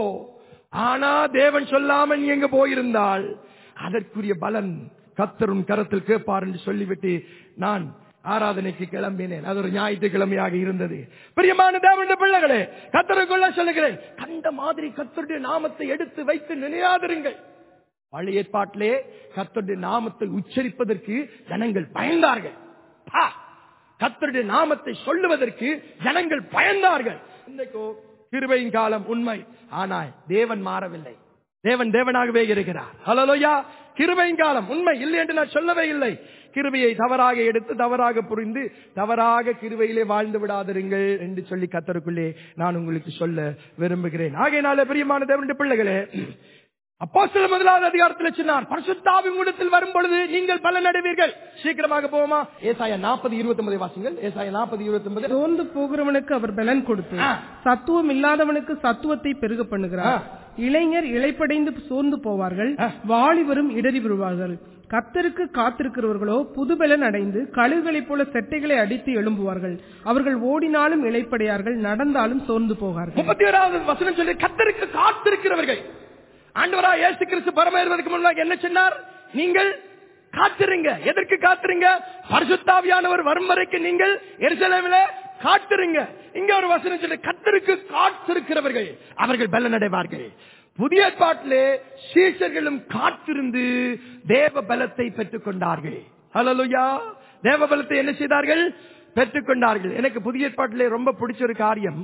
ஆனா தேவன் சொல்லாம நீ எங்க போயிருந்தால் அதற்குரிய பலன் கத்தரும் கரத்தில் கேட்பார் என்று சொல்லிவிட்டு நான் ஆராதனைக்கு கிளம்பினேன் அது ஒரு ஞாயிற்றுக்கிழமையாக இருந்தது பிரியமான தேவனுடைய பிள்ளைகளே கத்தருக்குள்ள சொல்லுகிறேன் கண்ட மாதிரி கத்தருடைய நாமத்தை எடுத்து வைத்து நினையாதிருங்கள் பழைய ஏற்பாட்டிலே கத்தருடைய நாமத்தை உச்சரிப்பதற்கு ஜனங்கள் பயந்தார்கள் பா! கர்த்தருடைய நாமத்தை சொல்லுவதற்கு ஜனங்கள் பயந்தார்கள் இன்றைக்கோ கிருபையின் காலம் உண்மை ஆனால் தேவன் மாறவில்லை தேவன் தேவனாகவே இருக்கிறார் ஹலோயா கிருபையின் காலம் உண்மை இல்லை என்று நான் சொல்லவே இல்லை கிருபையை தவறாக எடுத்து தவறாக புரிந்து தவறாக கிருபையிலே வாழ்ந்து விடாதிருங்கள் என்று சொல்லி கத்தருக்குள்ளே நான் உங்களுக்கு சொல்ல விரும்புகிறேன் ஆகையினால பிரியமான தேவனுடைய பிள்ளைகளே அப்போஸ்தலர் முதலாவது அதிகாரத்தில் சொன்னார் பரிசுத்தாவின் இடத்தில் வரும் பொழுது நீங்கள் பலன் அடைவீர்கள் சீக்கிரமாக போவோமா ஏசாயா நாற்பது இருபத்தி ஒன்பது வாசிங்கள் ஏசாயா நாற்பது இருபத்தி ஒன்பது சோர்ந்து போகிறவனுக்கு அவர் பலன் கொடுத்து ஆ. சத்துவம் இல்லாதவனுக்கு சத்துவத்தை பெருக பண்ணுகிறார் ஆ. இளைஞர் இளைப்படைந்து சோர்ந்து போவார்கள் ஆ. வாலிபரும் இடறி விழுவார்கள் கத்தருக்கு காத்திருக்கிறவர்களோ புதுபலன் அடைந்து கழுகுகளைப் போல செட்டைகளை அடித்து எழும்புவார்கள் அவர்கள் ஓடினாலும் இளைப்படையார்கள் நடந்தாலும் சோர்ந்து போகார்கள் முப்பத்தி ஓராவது வசனம் சொல்லி கத்தருக்கு காத்திருக்கிறவர்கள் ஆண்டவரா இயேசு கிறிஸ்து பரமேறுவதற்கு முன்னாக என்ன சொன்னார் நீங்கள் காத்திருங்க எதற்கு காத்திருங்க பரிசுத்தாவியானவர் வரும் வரைக்கும் நீங்கள் எருசலேமில காத்திருங்க இங்க ஒரு வசனம் சொல்லி கத்தருக்கு காத்திருக்கிறவர்கள் அவர்கள் பலன் அடைவார்கள் புதிய ஏற்பாட்டிலே சீஷர்களும் காத்திருந்து தேவ பலத்தை பெற்றுக் கொண்டார்கள் ஹalleluya தேவ பலத்தை என்ன செய்தார்கள் பெற்றுக் கொண்டார்கள் எனக்கு புதிய ஏற்பாட்டிலே ரொம்ப பிடிச்ச ஒரு காரியம்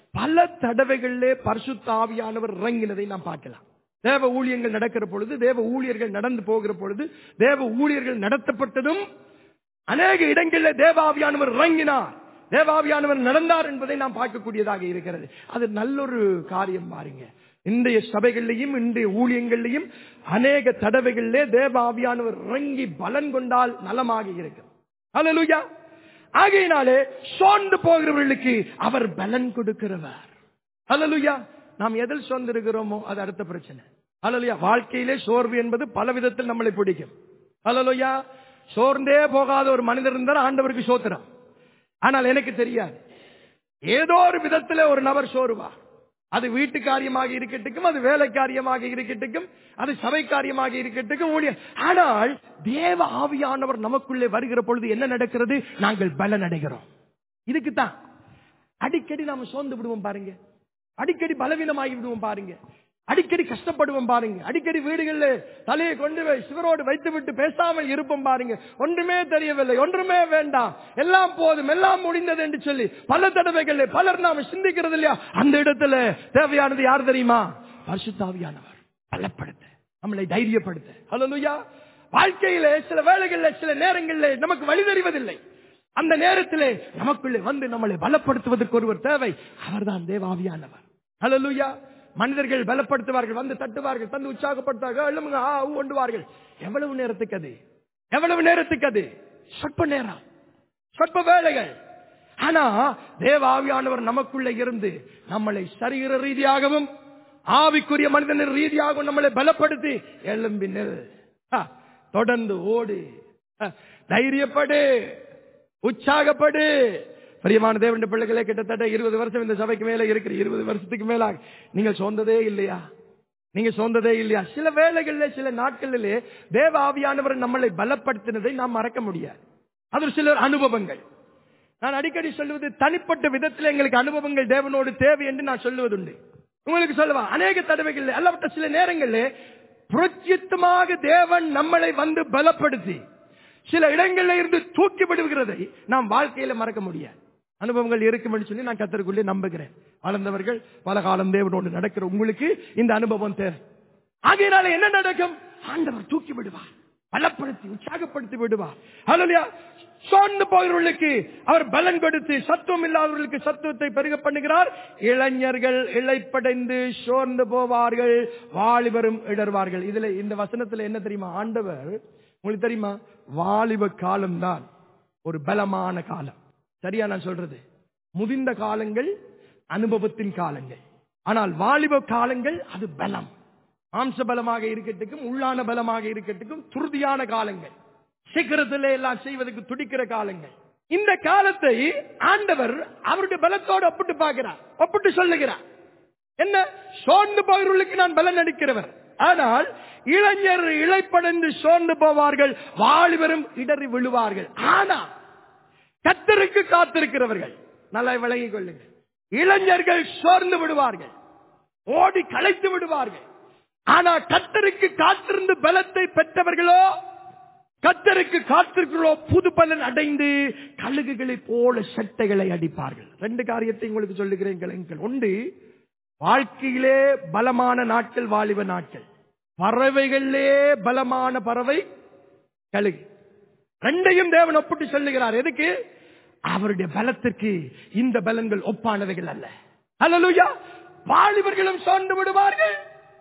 பல தடவைகளிலே பரிசுத்த ஆவியானவர் இறங்கினதை நாம் பார்க்கலாம் தேவ ஊழியங்கள் நடக்கிற பொழுது தேவ ஊழியர்கள் நடந்து போகிற பொழுது தேவ ஊழியர்கள் நடத்தப்பட்டதும் அநேக இடங்களில் தேவாவியானவர் இறங்கினார் தேவாவியானவர் நடந்தார் என்பதை நாம் பார்க்கக்கூடியதாக இருக்கிறது அது நல்லொரு காரியம் பாருங்க இன்றைய சபைகளிலையும் இன்றைய ஊழியங்களிலையும் அநேக தடவைகளிலே தேவாவியானவர் இறங்கி பலன் கொண்டால் நலமாக இருக்கு அல்லேலூயா ஆகையினாலே சோர்ந்து போகிறவர்களுக்கு அவர் பலன் கொடுக்கிறவர் அல்லலுயா நாம் எதில் சோர்ந்திருக்கிறோமோ அது அடுத்த பிரச்சனை அல்லலுயா வாழ்க்கையிலே சோர்வு என்பது பல விதத்தில் நம்மளை பிடிக்கும் அல்லலுயா சோர்ந்தே போகாத ஒரு மனிதர் இருந்தால் ஆண்டவருக்கு சோத்திரம் ஆனால் எனக்கு தெரியாது ஏதோ ஒரு விதத்துல ஒரு நபர் சோறுவா அது வீட்டு காரியமாக இருக்கட்டுக்கும் அது வேலை காரியமாக இருக்கட்டுக்கும் அது சபை காரியமாக இருக்கட்டுக்கும் ஊழியர் ஆனால் தேவ ஆவியானவர் நமக்குள்ளே வருகிற பொழுது என்ன நடக்கிறது நாங்கள் பலன் அடைகிறோம் இதுக்குத்தான் அடிக்கடி நாம சோர்ந்து விடுவோம் பாருங்க அடிக்கடி பலவீனமாகி விடுவோம் பாருங்க அடிக்கடி கஷ்டப்படுவோம் பாருங்க அடிக்கடி வீடுகள்ல தலையை கொண்டு போய் சிவரோடு வைத்து விட்டு பேசாமல் இருப்போம் பாருங்க ஒன்றுமே தெரியவில்லை ஒன்றுமே வேண்டாம் எல்லாம் போதும் எல்லாம் முடிந்தது என்று சொல்லி பல தடவைகள் பலர் நாம சிந்திக்கிறது இல்லையா அந்த இடத்துல தேவையானது யார் தெரியுமா பரிசுத்தாவியானவர் பலப்படுத்த நம்மளை தைரியப்படுத்த ஹalleluya வாழ்க்கையில சில வேளைகள்ல சில நேரங்களில் நமக்கு வழி தெரிவதில்லை அந்த நேரத்திலே நமக்குள்ளே வந்து நம்மளை பலப்படுத்துவதற்கு ஒருவர் தேவை அவர்தான் தேவாவியானவர் ஹalleluya மனிதர்கள் பலப்படுத்துவார்கள் வந்து தட்டுவார்கள் தந்து உற்சாகப்படுத்துவார்கள் எழுமுங்க ஆ ஊ ஒண்டுவார்கள் எவ்வளவு நேரத்துக்கு அது எவ்வளவு நேரத்துக்கு அது சொற்ப நேரம் சொற்ப வேலைகள் ஆனா தேவாவியானவர் நமக்குள்ள இருந்து நம்மளை சரீர ரீதியாகவும் ஆவிக்குரிய மனிதனின் ரீதியாகவும் நம்மளை பலப்படுத்தி எழும்பி நில் ஆ, தொடர்ந்து ஓடு ஆ, தைரியப்படு உற்சாகப்படு பிரியமான தேவனுடைய பிள்ளைகளே கிட்டத்தட்ட இருபது வருஷம் இந்த சபைக்கு மேல இருக்கிற இருபது வருஷத்துக்கு மேலாக நீங்கள் சொந்ததே இல்லையா நீங்க சொந்ததே இல்லையா சில வேளைகளிலே சில நாட்களிலே தேவ ஆவியானவர் நம்மளை பலப்படுத்தினதை நாம் மறக்க முடியாது அது சில அனுபவங்கள் நான் அடிக்கடி சொல்லுவது தனிப்பட்ட விதத்தில் எங்களுக்கு அனுபவங்கள் தேவனோடு தேவை என்று நான் சொல்லுவதுண்டு உங்களுக்கு சொல்லவா அநேக தடவைகள் அல்லப்பட்ட சில நேரங்களில் புரட்சித்தமாக தேவன் நம்மளை வந்து பலப்படுத்தி சில இடங்களில் இருந்து தூக்கி விடுகிறதை நாம் வாழ்க்கையில மறக்க முடியாது அனுபவங்கள் இருக்கும் என்று சொல்லி நான் கத்தருக்குள்ளே நம்புகிறேன் வளர்ந்தவர்கள் பல காலம் தேவனோடு நடக்கிற உங்களுக்கு இந்த அனுபவம் தேவை ஆகையினால என்ன நடக்கும் ஆண்டவர் தூக்கி விடுவார் பலப்படுத்தி உற்சாகப்படுத்தி விடுவார் அல்லையா சோர்ந்து போகிறவர்களுக்கு அவர் பலன் கொடுத்து சத்துவம் இல்லாதவர்களுக்கு சத்துவத்தை பெருக பண்ணுகிறார் இளைஞர்கள் இழைப்படைந்து சோர்ந்து போவார்கள் வாலிபரும் இடர்வார்கள் இதுல இந்த வசனத்துல என்ன தெரியுமா ஆண்டவர் உங்களுக்கு தெரியுமா வாலிப காலம்தான் ஒரு பலமான காலம் சரியா நான் சொல்றது முதிர்ந்த காலங்கள் அனுபவத்தின் காலங்கள் ஆனால் வாலிப காலங்கள் அது பலம் மாம்ச பலமாக இருக்கட்டுக்கும் உள்ளான பலமாக இருக்கட்டுக்கும் துருதியான காலங்கள் சீக்கிரத்திலே எல்லாம் செய்வதற்கு துடிக்கிற காலங்கள் இந்த காலத்தை ஆண்டவர் அவருடைய பலத்தோடு ஒப்பிட்டு பார்க்கிறார் ஒப்பிட்டு சொல்லுகிறார் என்ன சோர்ந்து போகிறவர்களுக்கு நான் பலன் அளிக்கிறவர் ஆனால் இளைஞர் இழைப்படைந்து சோர்ந்து போவார்கள் வாலிபரும் இடறி விழுவார்கள் ஆனால் கத்தருக்கு காத்திருக்கிறவர்கள் நல்லா விளங்கிக் கொள்ளுங்கள் இளைஞர்கள் சோர்ந்து விடுவார்கள் ஓடி களைத்து விடுவார்கள் ஆனா கத்தருக்கு காத்திருந்து பலத்தை பெற்றவர்களோ கத்தருக்கு காத்திருக்கிறோ புது பலன் அடைந்து கழுகுகளைப் போல சட்டைகளை அடிப்பார்கள் ரெண்டு காரியத்தை உங்களுக்கு சொல்லுகிறேன் கிளைங்கள் ஒன்று வாழ்க்கையிலே பலமான நாட்கள் வாலிப நாட்கள் பறவைகளிலே பலமான பறவை கழுகு ரெண்டையும் தேவன் ஒப்பிட்டு சொல்லுகிறார் எதுக்கு அவருடைய பலத்திற்கு இந்த பலன்கள் ஒப்பானவைகள் அல்ல அல்லலுயா வாலிபர்களும் சோர்ந்து விடுவார்கள்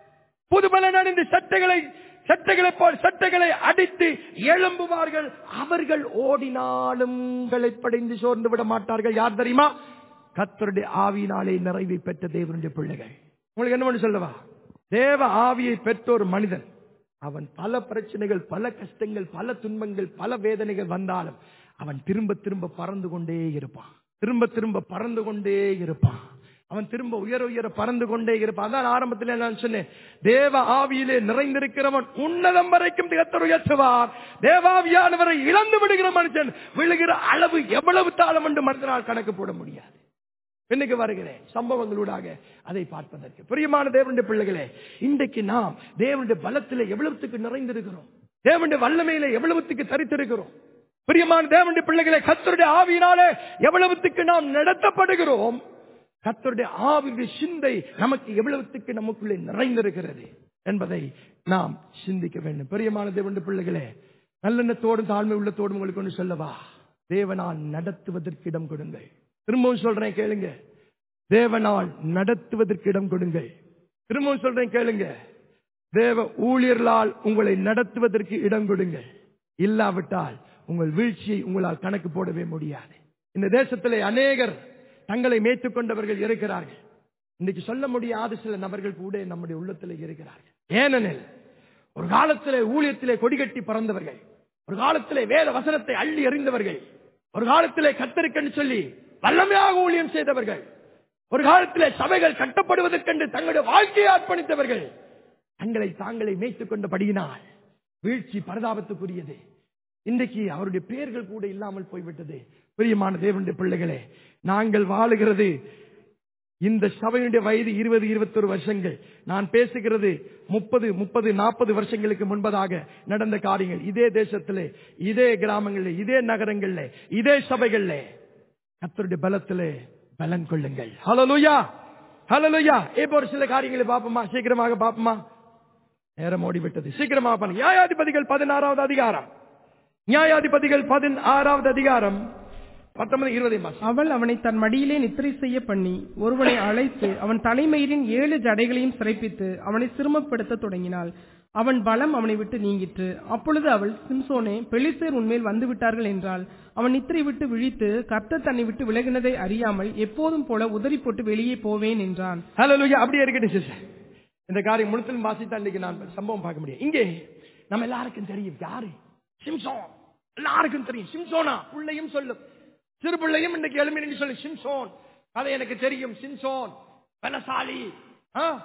புது பலன் அணிந்து சட்டைகளை சட்டைகளை போல் சட்டைகளை அடித்து எழும்புவார்கள் அவர்கள் ஓடினாலும் படைந்து சோர்ந்து விட மாட்டார்கள் யார் தெரியுமா கத்தருடைய ஆவியினாலே நிறைவை பெற்ற தேவனுடைய பிள்ளைகள் உங்களுக்கு என்ன பண்ணி சொல்லவா தேவ ஆவியை பெற்ற ஒரு மனிதன் அவன் பல பிரச்சனைகள் பல கஷ்டங்கள் பல துன்பங்கள் பல வேதனைகள் வந்தாலும் அவன் திரும்ப திரும்ப பறந்து கொண்டே இருப்பான் திரும்ப திரும்ப பறந்து கொண்டே இருப்பான் அவன் திரும்ப உயர உயர பறந்து கொண்டே இருப்பான் அதான் ஆரம்பத்தில் நான் சொன்னேன் தேவ ஆவியிலே நிறைந்திருக்கிறவன் உன்னதம் வரைக்கும் கத்தர் உயர்த்துவார் தேவாவியானவரை இழந்து விடுகிற மனுஷன் விழுகிற அளவு எவ்வளவு தாளம் என்று மனிதனால் கணக்கு போட முடியாது இன்னைக்கு வருகிறேன் சம்பவங்களூடாக அதை பார்ப்பதற்கு பிரியமான தேவனுடைய பிள்ளைகளே இன்றைக்கு நாம் தேவனுடைய பலத்திலே எவ்வளவுத்துக்கு நிறைந்திருக்கிறோம் தேவனுடைய வல்லமையிலே எவ்வளவுத்துக்கு தரித்திருக்கிறோம் பிரியமான தேவனுடைய பிள்ளைகளை கத்தருடைய ஆவியினாலே எவ்வளவுத்துக்கு நாம் நடத்தப்படுகிறோம் கத்தருடைய ஆவியுடைய சிந்தை நமக்கு எவ்வளவுத்துக்கு நமக்குள்ளே நிறைந்திருக்கிறது என்பதை நாம் சிந்திக்க வேண்டும் பிரியமான தேவனுடைய பிள்ளைகளே நல்லெண்ணத்தோடும் தாழ்மை உள்ளத்தோடும் உங்களுக்கு ஒன்று சொல்லவா தேவனால் நடத்துவதற்கு இடம் கொடுங்கள் திரும்பவும் சொல்றேன் கேளுங்க தேவனால் நடத்துவதற்கு இடம் கொடுங்கள் திரும்பவும் சொல்றேன் கேளுங்க தேவ ஊழியர்களால் உங்களை நடத்துவதற்கு இடம் கொடுங்கள் இல்லாவிட்டால் உங்கள் வீழ்ச்சியை உங்களால் கணக்கு போடவே முடியாது இந்த தேசத்திலே அநேகர் தங்களை மேய்த்துக் கொண்டவர்கள் இருக்கிறார்கள் இன்னைக்கு சொல்ல முடியாத சில நபர்கள் கூட நம்முடைய உள்ளத்தில் இருக்கிறார்கள் ஏனெனில் ஒரு காலத்திலே ஊழியத்திலே கொடிகட்டி பறந்தவர்கள் ஒரு காலத்திலே வேத வசனத்தை அள்ளி எறிந்தவர்கள் ஒரு காலத்திலே கத்தருக்கென்று சொல்லி வல்லமையாக ஊழியம் செய்தவர்கள் ஒரு காலத்திலே சபைகள் கட்டப்படுவதற்கென்று தங்களுடைய வாழ்க்கையை அர்ப்பணித்தவர்கள் தங்களை தாங்களை மேய்த்துக் கொண்டபடியினால் வீழ்ச்சி பரதாபத்துக்குரியது இன்றைக்கு அவருடைய பெயர்கள் கூட இல்லாமல் போய்விட்டது பிரியமான தேவனுடைய பிள்ளைகளே நாங்கள் வாழுகிறது இந்த சபையினுடைய வயது இருபது இருபத்தொரு வருஷங்கள் நான் பேசுகிறது முப்பது முப்பது நாற்பது வருஷங்களுக்கு முன்பதாக நடந்த காரியங்கள் இதே தேசத்திலே இதே கிராமங்களில் இதே நகரங்களில் இதே சபைகளில் கத்தருடைய பலத்திலே பலன் கொள்ளுங்கள் ஹலலுயா ஹலலுயா இப்போ ஒரு சில காரியங்களை பார்ப்போமா சீக்கிரமாக பார்ப்போமா நேரம் ஓடிவிட்டது சீக்கிரமாக பாருங்க நியாயாதிபதிகள் பதினாறாவது அதிகாரம் நியாயாதிபதிகள் பதினாறாவது அதிகாரம் பத்தொன்பது இருபது மாசம் அவள் அவனை தன் மடியிலே நித்திரை செய்ய பண்ணி ஒருவனை அழைத்து அவன் தலைமயிரின் ஏழு ஜடைகளையும் சிறைப்பித்து அவனை சிறுமப்படுத்த தொடங்கினாள் அவன் பலம் அவனை விட்டு நீங்கிற்று அப்பொழுது அவள் சிம்சோனே பெலிசேர் உன்மேல் வந்து விட்டார்கள் என்றால் அவன் நித்திரை விட்டு விழித்து கர்த்தர் தன்னை விட்டு விலகினதை அறியாமல் எப்போதும் போல உதறி போட்டு வெளியே போவேன் என்றான் ஹalleluya அப்படியே இருக்கட்டும் சிஸ்டர் இந்த காரியம் முழுத்திலும் வாசித்தா இன்னைக்கு நான் சம்பவம் பார்க்க முடியும் இங்கே நம்ம எல்லாருக்கும் தெரியும் யாரு சிம்சோன் எல்லாருக்கும் தெரியும் சிம்சோனா பிள்ளையும் சொல்லும் சிறு பிள்ளையும் இன்னைக்கு எழுமி நின்று சொல்லு சிம்சோன் அதை எனக்கு தெரியும் சிம்சோன் பலசாலி ஆ?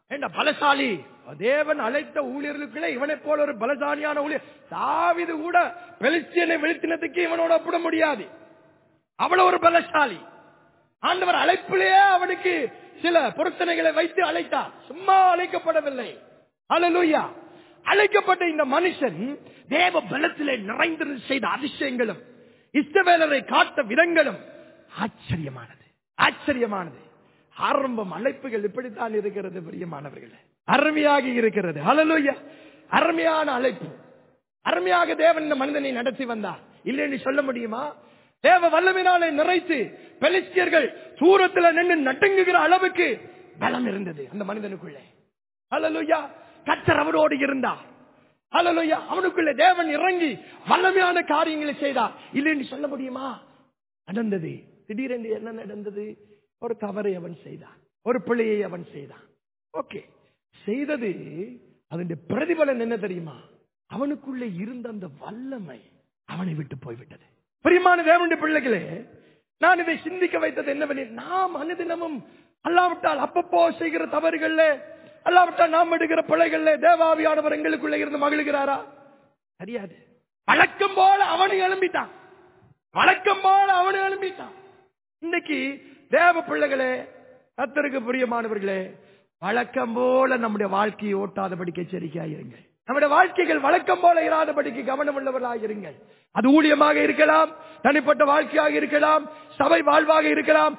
என்ன பலசாலி தேவன் அழைத்த ஊழியர்களுக்குள்ளே இவனை போல ஒரு பலசாலியான ஊழியர் தாவிது கூட பெலிஸ்தியனை வீழ்த்தினதுக்கு இவனோட ஒப்பிட முடியாது அவ்வளவு ஒரு பலசாலி ஆண்டவர் அழைப்பிலேயே அவனுக்கு சில பொருத்தனைகளை வைத்து அழைத்தார் சும்மா அழைக்கப்படவில்லை அல்லேலூயா அழைக்கப்பட்ட இந்த மனுஷன் தேவ பலத்திலே நிறைந்திருந்து செய்த அதிசயங்களும் இஸ்ரவேலரை காட்ட விதங்களும் ஆச்சரியமானது ஆச்சரியமானது ஆரம்பம் அழைப்புகள் இப்படித்தான் இருக்கிறது பிரியமானவர்களே அருமையாக இருக்கிறது ஹalleluya அருமையான அழைப்பு அருமையாக தேவன் இந்த மனிதனை நடத்தி வந்தார் இல்லைன்னு சொல்ல முடியுமா தேவ வல்லமினாலே நிறைத்து பெலிஸ்தியர்கள் தூரத்துல நின்று நட்டுங்குகிற அளவுக்கு பலம் இருந்தது அந்த மனிதனுக்குள்ளே ஹalleluya கர்த்தர் அவரோடு இருந்தார் ஹalleluya அவனுக்குள்ளே தேவன் இறங்கி வல்லமையான காரியங்களை செய்தார் இல்லைன்னு சொல்ல முடியுமா நடந்தது திடீரென்று என்ன நடந்தது ஒரு தவறை அவன் செய்தான் ஒரு பிழையை அவன் செய்தான் ஓகே செய்தது அதனுடைய பிரதிபலன் என்ன தெரியுமா அவனுக்குள்ளே இருந்த அந்த வல்லமை அவனை விட்டு போய்விட்டது பிரியமான தேவனுடைய பிள்ளைகளே நான் இதை சிந்திக்க வைத்தது என்னவெனில் நாம் அனுதினமும் அல்லாவிட்டால் அப்பப்போ செய்கிற தவறுகள்ல அல்லாவிட்டால் நாம் எடுக்கிற பிள்ளைகள்ல தேவாவியானவர் எங்களுக்குள்ள இருந்து மகிழ்கிறாரா தெரியாது வழக்கம் போல அவனை எழும்பிட்டான் வழக்கம் போல அவனை எழும்பிட்டான் இன்னைக்கு தேவ பிள்ளைகளே கத்தருக்கு பிரியமானவர்களே வழக்கம் போல நம்முடைய வாழ்க்கையை ஓட்டாதபடிக்கு எச்சரிக்கையாயிருங்கள் நம்முடைய வாழ்க்கைகள் வழக்கம் போல இராதபடிக்கு கவனம் உள்ளவர்களாயிருங்கள் அது ஊழியமாக இருக்கலாம் தனிப்பட்ட வாழ்க்கையாக இருக்கலாம் சபை வாழ்வாக இருக்கலாம்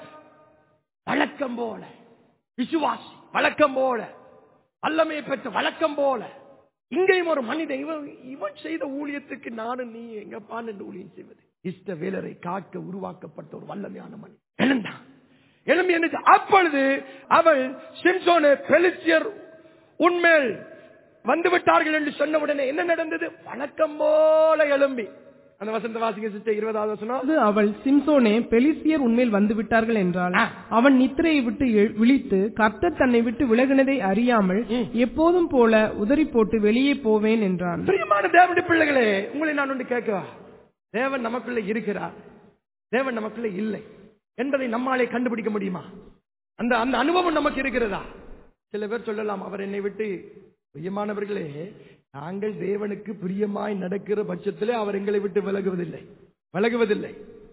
வழக்கம் போல விசுவாசி வழக்கம் போல வல்லமையை பெற்ற வழக்கம் போல இங்கேயும் ஒரு மனிதன் இவன் இவன் செய்த ஊழியத்துக்கு நானும் நீ எங்கப்பான் என்று ஊழியம் செய்வது இஷ்ட வேலரை காக்க உருவாக்கப்பட்ட ஒரு வல்லமையான மனிதன் எழுந்தான் எழும்பி என்ன அப்பொழுது அவள் சிம்சோனு பெலிஸ்தியர் உண்மேல் வந்து விட்டார்கள் என்று சொன்ன உடனே என்ன நடந்தது வழக்கம் போல எழும்பி அந்த வசந்த வாசிக்க சிஸ்டர் இருபதாவது வசனம் அது அவள் சிம்சோனே பெலிஸ்தியர் உண்மையில் வந்து விட்டார்கள் என்றால் ஆ. அவன் நித்திரையை விட்டு எழு- விழித்து கர்த்தர் தன்னை விட்டு விலகினதை அறியாமல் ம். எப்போதும் போல உதறி போட்டு வெளியே போவேன் என்றான் பிரியமான தேவனுடைய பிள்ளைகளே உங்களை நான் ஒன்று கேட்கவா தேவன் நமக்குள்ள இருக்கிறார் தேவன் நமக்குள்ள இல்லை என்பதை நம்மாலே கண்டுபிடிக்க முடியுமா அந்த அந்த அனுபவம் நமக்கு இருக்கிறதா சில பேர் சொல்லலாம் அவர் என்னை விட்டு பிரியமானவர்களே நாங்கள் தேவனுக்கு பிரியமாய் நடக்கிற பட்சத்திலே அவர் எங்களை விட்டு விலகுவதில்லை விலகுவதில்லை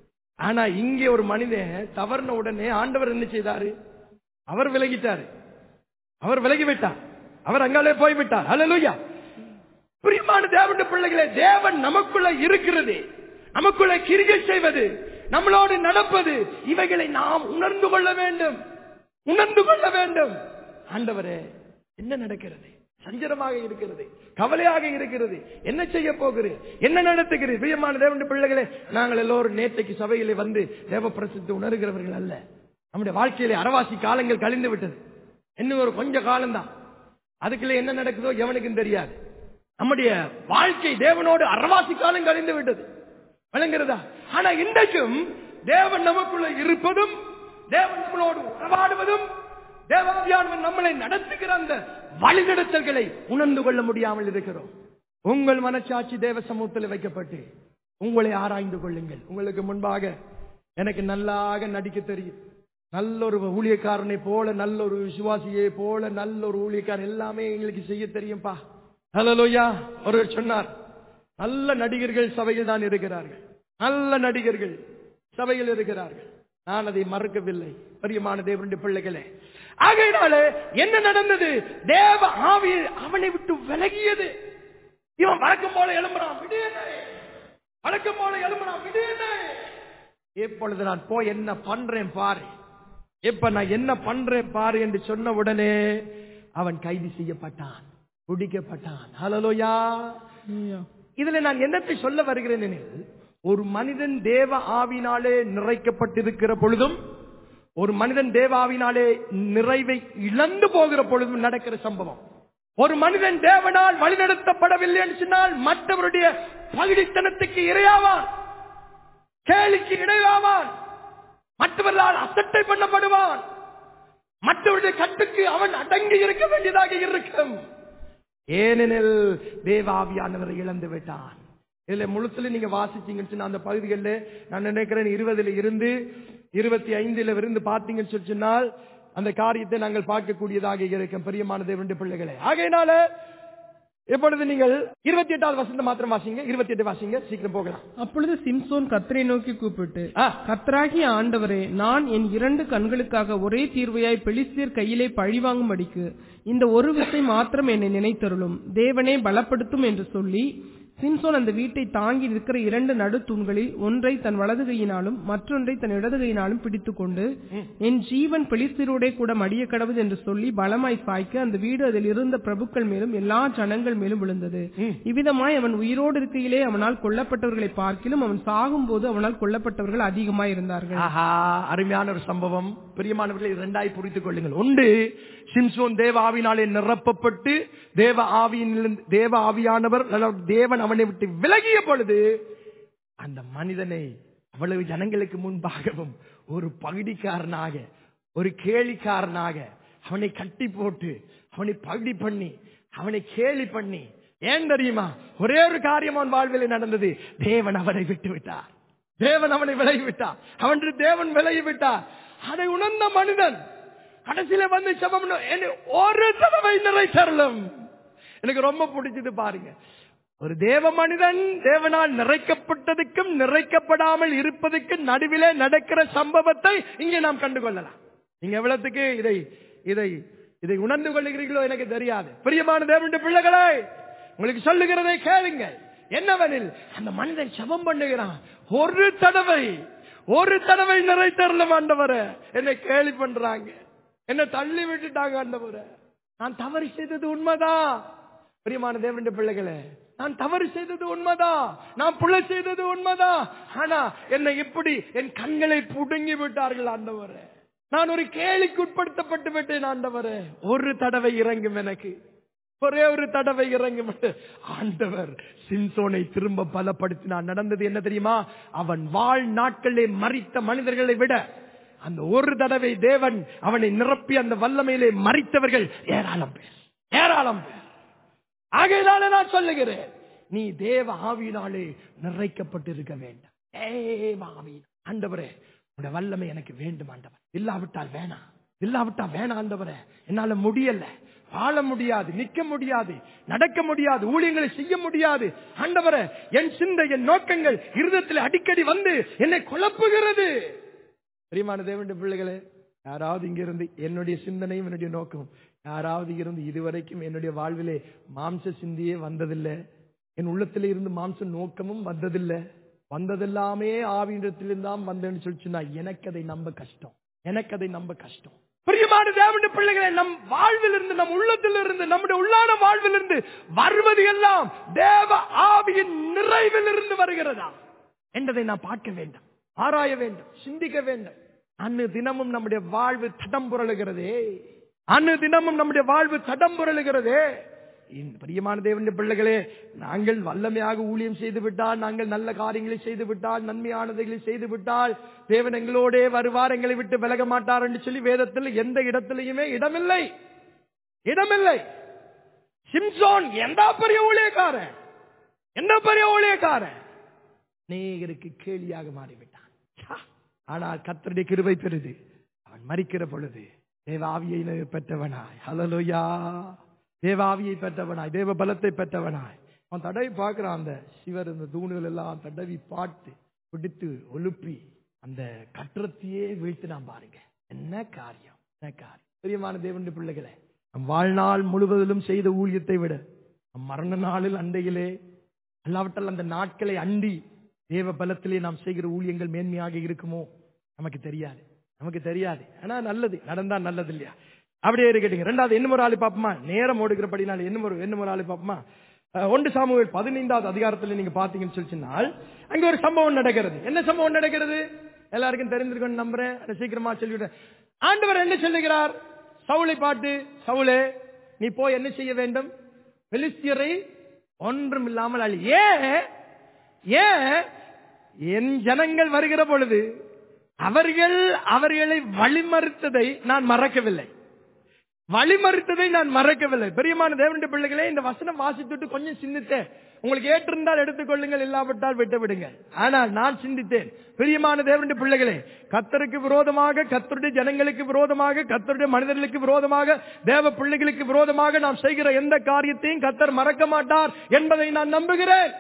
ஆனா இங்கே ஒரு மனிதன் தவறின உடனே ஆண்டவர் என்ன செய்தாரு அவர் விலகிட்டாரு அவர் விலகிவிட்டார் அவர் அங்காலே போய்விட்டார் ஹalleluya பிரியமான தேவனுடைய பிள்ளைகளே தேவன் நமக்குள்ள இருக்கிறது நமக்குள்ள கிரிகை செய்வது நம்மளோடு நடப்பது இவைகளை நாம் உணர்ந்து கொள்ள வேண்டும் உணர்ந்து கொள்ள வேண்டும் ஆண்டவரே என்ன நடக்கிறது சஞ்சலமாக இருக்கிறது கவலையாக இருக்கிறது என்ன செய்ய போகிறேன் என்ன நடத்துகிறேன் பிரியமான தேவனுடைய பிள்ளைகளே நாங்கள் எல்லோரும் நேற்றைக்கு சபையிலே வந்து தேவ பிரசித்தி உணர்கிறவர்கள் அல்ல நம்முடைய வாழ்க்கையிலே அரவாசி காலங்கள் கழிந்து விட்டது இன்னும் ஒரு கொஞ்ச காலம்தான் அதுக்குள்ள என்ன நடக்குதோ எவனுக்கும் தெரியாது நம்முடைய வாழ்க்கை தேவனோடு அரவாசி காலம் கழிந்து விட்டது விளங்குறதா ஆனா இன்றைக்கும் தேவன் நமக்குள்ள இருப்பதும் தேவன் நம்மளோடு உறவாடுவதும் தேவாவியானவன் நம்மளை நடத்துகிற அந்த வழிநடத்தல்களை உணர்ந்து கொள்ள முடியாமல் இருக்கிறோம் உங்கள் மனச்சாட்சி தேவ சமூகத்தில் வைக்கப்பட்டு உங்களை ஆராய்ந்து கொள்ளுங்கள் உங்களுக்கு முன்பாக எனக்கு நல்லாக நடிக்க தெரியும் நல்ல ஒரு ஊழியக்காரனை போல நல்ல ஒரு விசுவாசியை போல நல்ல ஒரு ஊழியக்காரன் எல்லாமே எங்களுக்கு செய்ய தெரியும்பா ஹலோயா ஒருவர் சொன்னார் நல்ல நடிகர்கள் சபையில் தான் இருக்கிறார்கள் நல்ல நடிகர்கள் சபையில் இருக்கிறார்கள் நான் அதை மறக்கவில்லை பிரியமான தேவனுடைய பிள்ளைகளே ஆகையினாலே என்ன நடந்தது தேவ ஆவி அவனை விட்டு விலகியது இவன் வழக்கம் போல எழும்புறான் விடுயனே வழக்கம் போல எழும்புறான் விடுயனே இப்பொழுது நான் போய் என்ன பண்றேன் பாரு இப்ப நான் என்ன பண்றேன் பாரு என்று சொன்ன உடனே அவன் கைது செய்யப்பட்டான் பிடிக்கப்பட்டான் ஹலலோயா இதுல நான் என்னத்தை சொல்ல வருகிறேன் எனில் ஒரு மனிதன் தேவ ஆவினாலே நிறைக்கப்பட்டிருக்கிற பொழுதும் ஒரு மனிதன் தேவ ஆவினாலே நிறைவை இழந்து போகிற பொழுதும் நடக்கிற சம்பவம் ஒரு மனிதன் தேவனால் வழிநடத்தப்படவில்லை என்று சொன்னால் மற்றவருடைய பகுதித்தனத்துக்கு இரையாவான் கேலிக்கு இடையாவான் மற்றவர்களால் அசட்டை பண்ணப்படுவான் மற்றவருடைய கட்டுக்கு அவன் அடங்கி இருக்க வேண்டியதாக இருக்கும் ஏனெனில் தேவாவியானவரை இழந்து விட்டான் இதுல முழுத்துல நீங்க வாசிச்சீங்கன்னு சொன்னா அந்த பகுதிகளில் நான் நினைக்கிறேன் இருபதுல இருந்து இருபத்தி ஐந்துல இருந்து பாத்தீங்கன்னு சொல்லி சொன்னால் அந்த காரியத்தை நாங்கள் பார்க்கக்கூடியதாக இருக்கும் பிரியமான தேவனுடைய பிள்ளைகளே ஆகையினால இப்பொழுது நீங்கள் இருபத்தி எட்டாவது வசந்த மாத்திரம் வாசிங்க இருபத்தி எட்டு வாசிங்க சீக்கிரம் போகலாம் அப்பொழுது சிம்சோன் கத்தரை நோக்கி கூப்பிட்டு ஆ. கத்தராகிய ஆண்டவரே நான் என் இரண்டு கண்களுக்காக ஒரே தீர்வையாய் பெலிஸ்தியர் கையிலே பழிவாங்கும்படிக்கு இந்த ஒரு விசை மாத்திரம் என்னை நினைத்தருளும் தேவனே பலப்படுத்தும் என்று சொல்லி சிம்சோன் அந்த வீட்டை தாங்கி நிற்கிற இரண்டு நடுத்தூண்களில் ஒன்றை தன் வலது கையினாலும் மற்றொன்றை தன் இடது கையினாலும் பிடித்துக்கொண்டு என் ஜீவன் பெலிஸ்தீரோடே கூட மடிய கடவுது என்று சொல்லி பலமாய் சாய்க்க அந்த வீடு அதில் இருந்த பிரபுக்கள் மேலும் எல்லா ஜனங்கள் மேலும் விழுந்தது இவ்விதமாய் அவன் உயிரோடு இருக்கையிலே அவனால் கொல்லப்பட்டவர்களை பார்க்கிலும் அவன் சாகும்போது அவனால் கொல்லப்பட்டவர்கள் அதிகமாய் இருந்தார்கள் ஆஹா அருமையான ஒரு சம்பவம் பிரியமானவர்களை இரண்டாய் புரித்துக் கொள்ளுங்கள் ஒன்று சிம்சோன் தேவ ஆவினாலே நிரப்பப்பட்டு தேவ ஆவியிலிருந்து தேவ ஆவியானவர் அதாவது தேவன் அவனை விட்டு விலகிய பொழுது அந்த மனிதனை அவ்வளவு ஜனங்களுக்கு முன்பாகவும் ஒரு பகுதிக்காரனாக ஒரு கேலிக்காரனாக அவனை கட்டி போட்டு அவனை பகுதி பண்ணி அவனை கேலி பண்ணி ஏன் தெரியுமா ஒரே ஒரு காரியம் அவன் வாழ்வில் நடந்தது தேவன் அவனை விட்டு விட்டார் தேவன் அவனை விலகி விட்டார் அவன் தேவன் விலகி விட்டார் அதை உணர்ந்த மனிதன் கடைசியில வந்து செபம் என்னை ஒரு தடவை நிறைச்சரலும் எனக்கு ரொம்ப பிடிச்சது பாருங்க ஒரு தேவ மனிதன் தேவனால் நிறைக்கப்பட்டதுக்கும் நிறைக்கப்படாமல் இருப்பதுக்கும் நடுவிலே நடக்கிற சம்பவத்தை இங்கே நாம் கண்டுகொள்ளலாம் நீங்க எவ்வளவுக்கு இதை இதை இதை உணர்ந்து கொள்ளுகிறீர்களோ எனக்கு தெரியாது பிரியமான தேவனுடைய பிள்ளைகளே உங்களுக்கு சொல்லுகிறதை கேளுங்கள் என்னவெனில் அந்த மனிதன் சபம் பண்ணுகிறான் ஒரு தடவை ஒரு தடவை நிறைத்தரலும் ஆண்டவர என்னை கேலி பண்றாங்க என்ன தள்ளி விட்டுட்டாங்க ஆண்டவர நான் தவறு செய்தது உண்மைதான் பிரியமான தேவனுடைய பிள்ளைகளே நான் தவறு செய்தது உண்மைதான் நான் பிள்ளை செய்தது உண்மைதான் ஆனா என்னை இப்படி என் கண்களை புடுங்கி விட்டார்கள் ஆண்டவரே நான் ஒரு கேலிக்கு உட்படுத்தப்பட்டு விட்டேன் ஆண்டவரே ஒரு தடவை இறங்கும் எனக்கு ஒரே ஒரு தடவை இறங்கும் ஆண்டவர் சிம்சோனை திரும்ப பலப்படுத்தினான் நடந்தது என்ன தெரியுமா அவன் வாழ் நாட்களே மறித்த மனிதர்களை விட அந்த ஒரு தடவை தேவன் அவனை நிரப்பி அந்த வல்லமையிலே மறித்தவர்கள் ஏராளம் பேர் ஏராளம் பேர் ஆகையினால நான் சொல்லுகிறேன் நீ தேவ ஆவியினாலே நிறைக்கப்பட்டிருக்க வேண்டும் தேவ ஆவி ஆண்டவரே உடைய வல்லமை எனக்கு வேண்டும் ஆண்டவர் இல்லாவிட்டால் வேணாம் இல்லாவிட்டால் வேணாம் ஆண்டவரே என்னால முடியல வாழ முடியாது நிக்க முடியாது நடக்க முடியாது ஊழியங்களை செய்ய முடியாது ஆண்டவரே என் சிந்தை என் நோக்கங்கள் இருதத்தில் அடிக்கடி வந்து என்னை குழப்புகிறது பிரியமான தேவனுடைய பிள்ளைகளே யாராவது இங்க இருந்து என்னுடைய சிந்தனையும் என்னுடைய நோக்கம் யாராவது இருந்து இதுவரைக்கும் என்னுடைய வாழ்விலே மாம்ச சிந்தியே வந்ததில்லை என் உள்ளத்திலே இருந்து மாம்ச நோக்கமும் வந்ததில்லை வந்ததெல்லாமே ஆவியிடத்திலிருந்து தான் வந்தேன்னு சொல்லி சொன்னா எனக்கு அதை நம்ப கஷ்டம் எனக்கு அதை நம்ப கஷ்டம் பிரியமான தேவனுடைய பிள்ளைகளை நம் வாழ்வில் இருந்து நம் உள்ளத்தில் இருந்து நம்முடைய உள்ளான வாழ்வில் இருந்து வருவது எல்லாம் தேவ ஆவியின் நிறைவில் இருந்து வருகிறதா என்பதை நான் பார்க்க வேண்டும் ஆராய வேண்டும் சிந்திக்க வேண்டும் அன்னு தினமும் நம்முடைய வாழ்வு தடம் புரளுகிறதே அன்னு தினமும் நம்முடைய வாழ்வு தடம் புரளுகிறதே இந்த பிரியமான தேவனுடைய பிள்ளைகளே நாங்கள் வல்லமையாக ஊழியம் செய்து விட்டால் நாங்கள் நல்ல காரியங்களை செய்து விட்டால் நன்மையானதைகளை செய்து விட்டால் தேவன் எங்களோடே வருவார் எங்களை விட்டு விலக மாட்டார் என்று சொல்லி வேதத்தில் எந்த இடத்திலையுமே இடமில்லை இடமில்லை சிம்சோன் எந்த பெரிய ஊழியக்காரன் எந்த பெரிய ஊழியக்காரன் அநேகருக்கு கேலியாக மாறிவிட்டான் ச்சா! ஆனால் கத்தருடைய கிருபை பெறுது அவன் மறிக்கிற பொழுது தேவாவியை பெற்றவனாய் ஹலலோயா தேவாவியை பெற்றவனாய் தேவ பலத்தை பெற்றவனாய் அவன் தடவி பார்க்கிறான் அந்த சிவர் இந்த தூணுகள் எல்லாம் தடவி பாட்டு பிடித்து ஒழுப்பி அந்த கட்டுரத்தையே வீழ்த்தினான் பாருங்க என்ன காரியம் என்ன காரியம் பிரியமான தேவனுடைய பிள்ளைகளே நம் வாழ்நாள் முழுவதிலும் செய்த ஊழியத்தை விட நம் மரண நாளில் அண்டையிலே அல்லாவிட்டால் அந்த நாட்களை அண்டி தேவ பலத்திலே நாம் செய்கிற ஊழியங்கள் மேன்மையாக இருக்குமோ நமக்கு தெரியாது நமக்கு தெரியாது ஆனா நல்லது நடந்தா நல்லது இல்லையா அப்படியே இருக்கட்டுங்க ரெண்டாவது என்ன ஒரு ஆளு பாப்போமா நேரம் ஓடுகிறபடினால என்ன ஒரு என்ன ஒரு ஆளு பாப்போமா அஹ், ஒன்று சாமுவேல் பதினைந்தாவது அதிகாரத்துல நீங்க பாத்தீங்கன்னு சொல்லிச்சுனால் அங்க ஒரு சம்பவம் நடக்கிறது என்ன சம்பவம் நடக்கிறது எல்லாருக்கும் தெரிஞ்சிருக்கணும் நம்புறேன் அதை சீக்கிரமா சொல்லிவிட்டேன் ஆண்டவர் என்ன சொல்லுகிறார் சவுளை பாட்டு சவுளே நீ போய் என்ன செய்ய வேண்டும் பெலிஸ்தியரை ஒன்றும் இல்லாமல் அழி ஏன் ஏன் என் ஜனங்கள் வருகிற பொழுது அவர்கள் அவர்களை வழிமறுத்ததை நான் மறக்கவில்லை வழிமறித்ததை நான் மறக்கவில்லை பெரியமான தேவனுடைய பிள்ளைகளே இந்த வசனம் வாசித்துட்டு கொஞ்சம் சிந்தித்தேன் உங்களுக்கு ஏற்றிருந்தால் எடுத்துக்கொள்ளுங்கள் இல்லாவிட்டால் விட்டு விடுங்கள் ஆனால் நான் சிந்தித்தேன் பிரியமான தேவனுடைய பிள்ளைகளே கத்தருக்கு விரோதமாக கத்தருடைய ஜனங்களுக்கு விரோதமாக கத்தருடைய மனிதர்களுக்கு விரோதமாக தேவ பிள்ளைகளுக்கு விரோதமாக நாம் செய்கிற எந்த காரியத்தையும் கத்தர் மறக்க மாட்டார் என்பதை நான் நம்புகிறேன்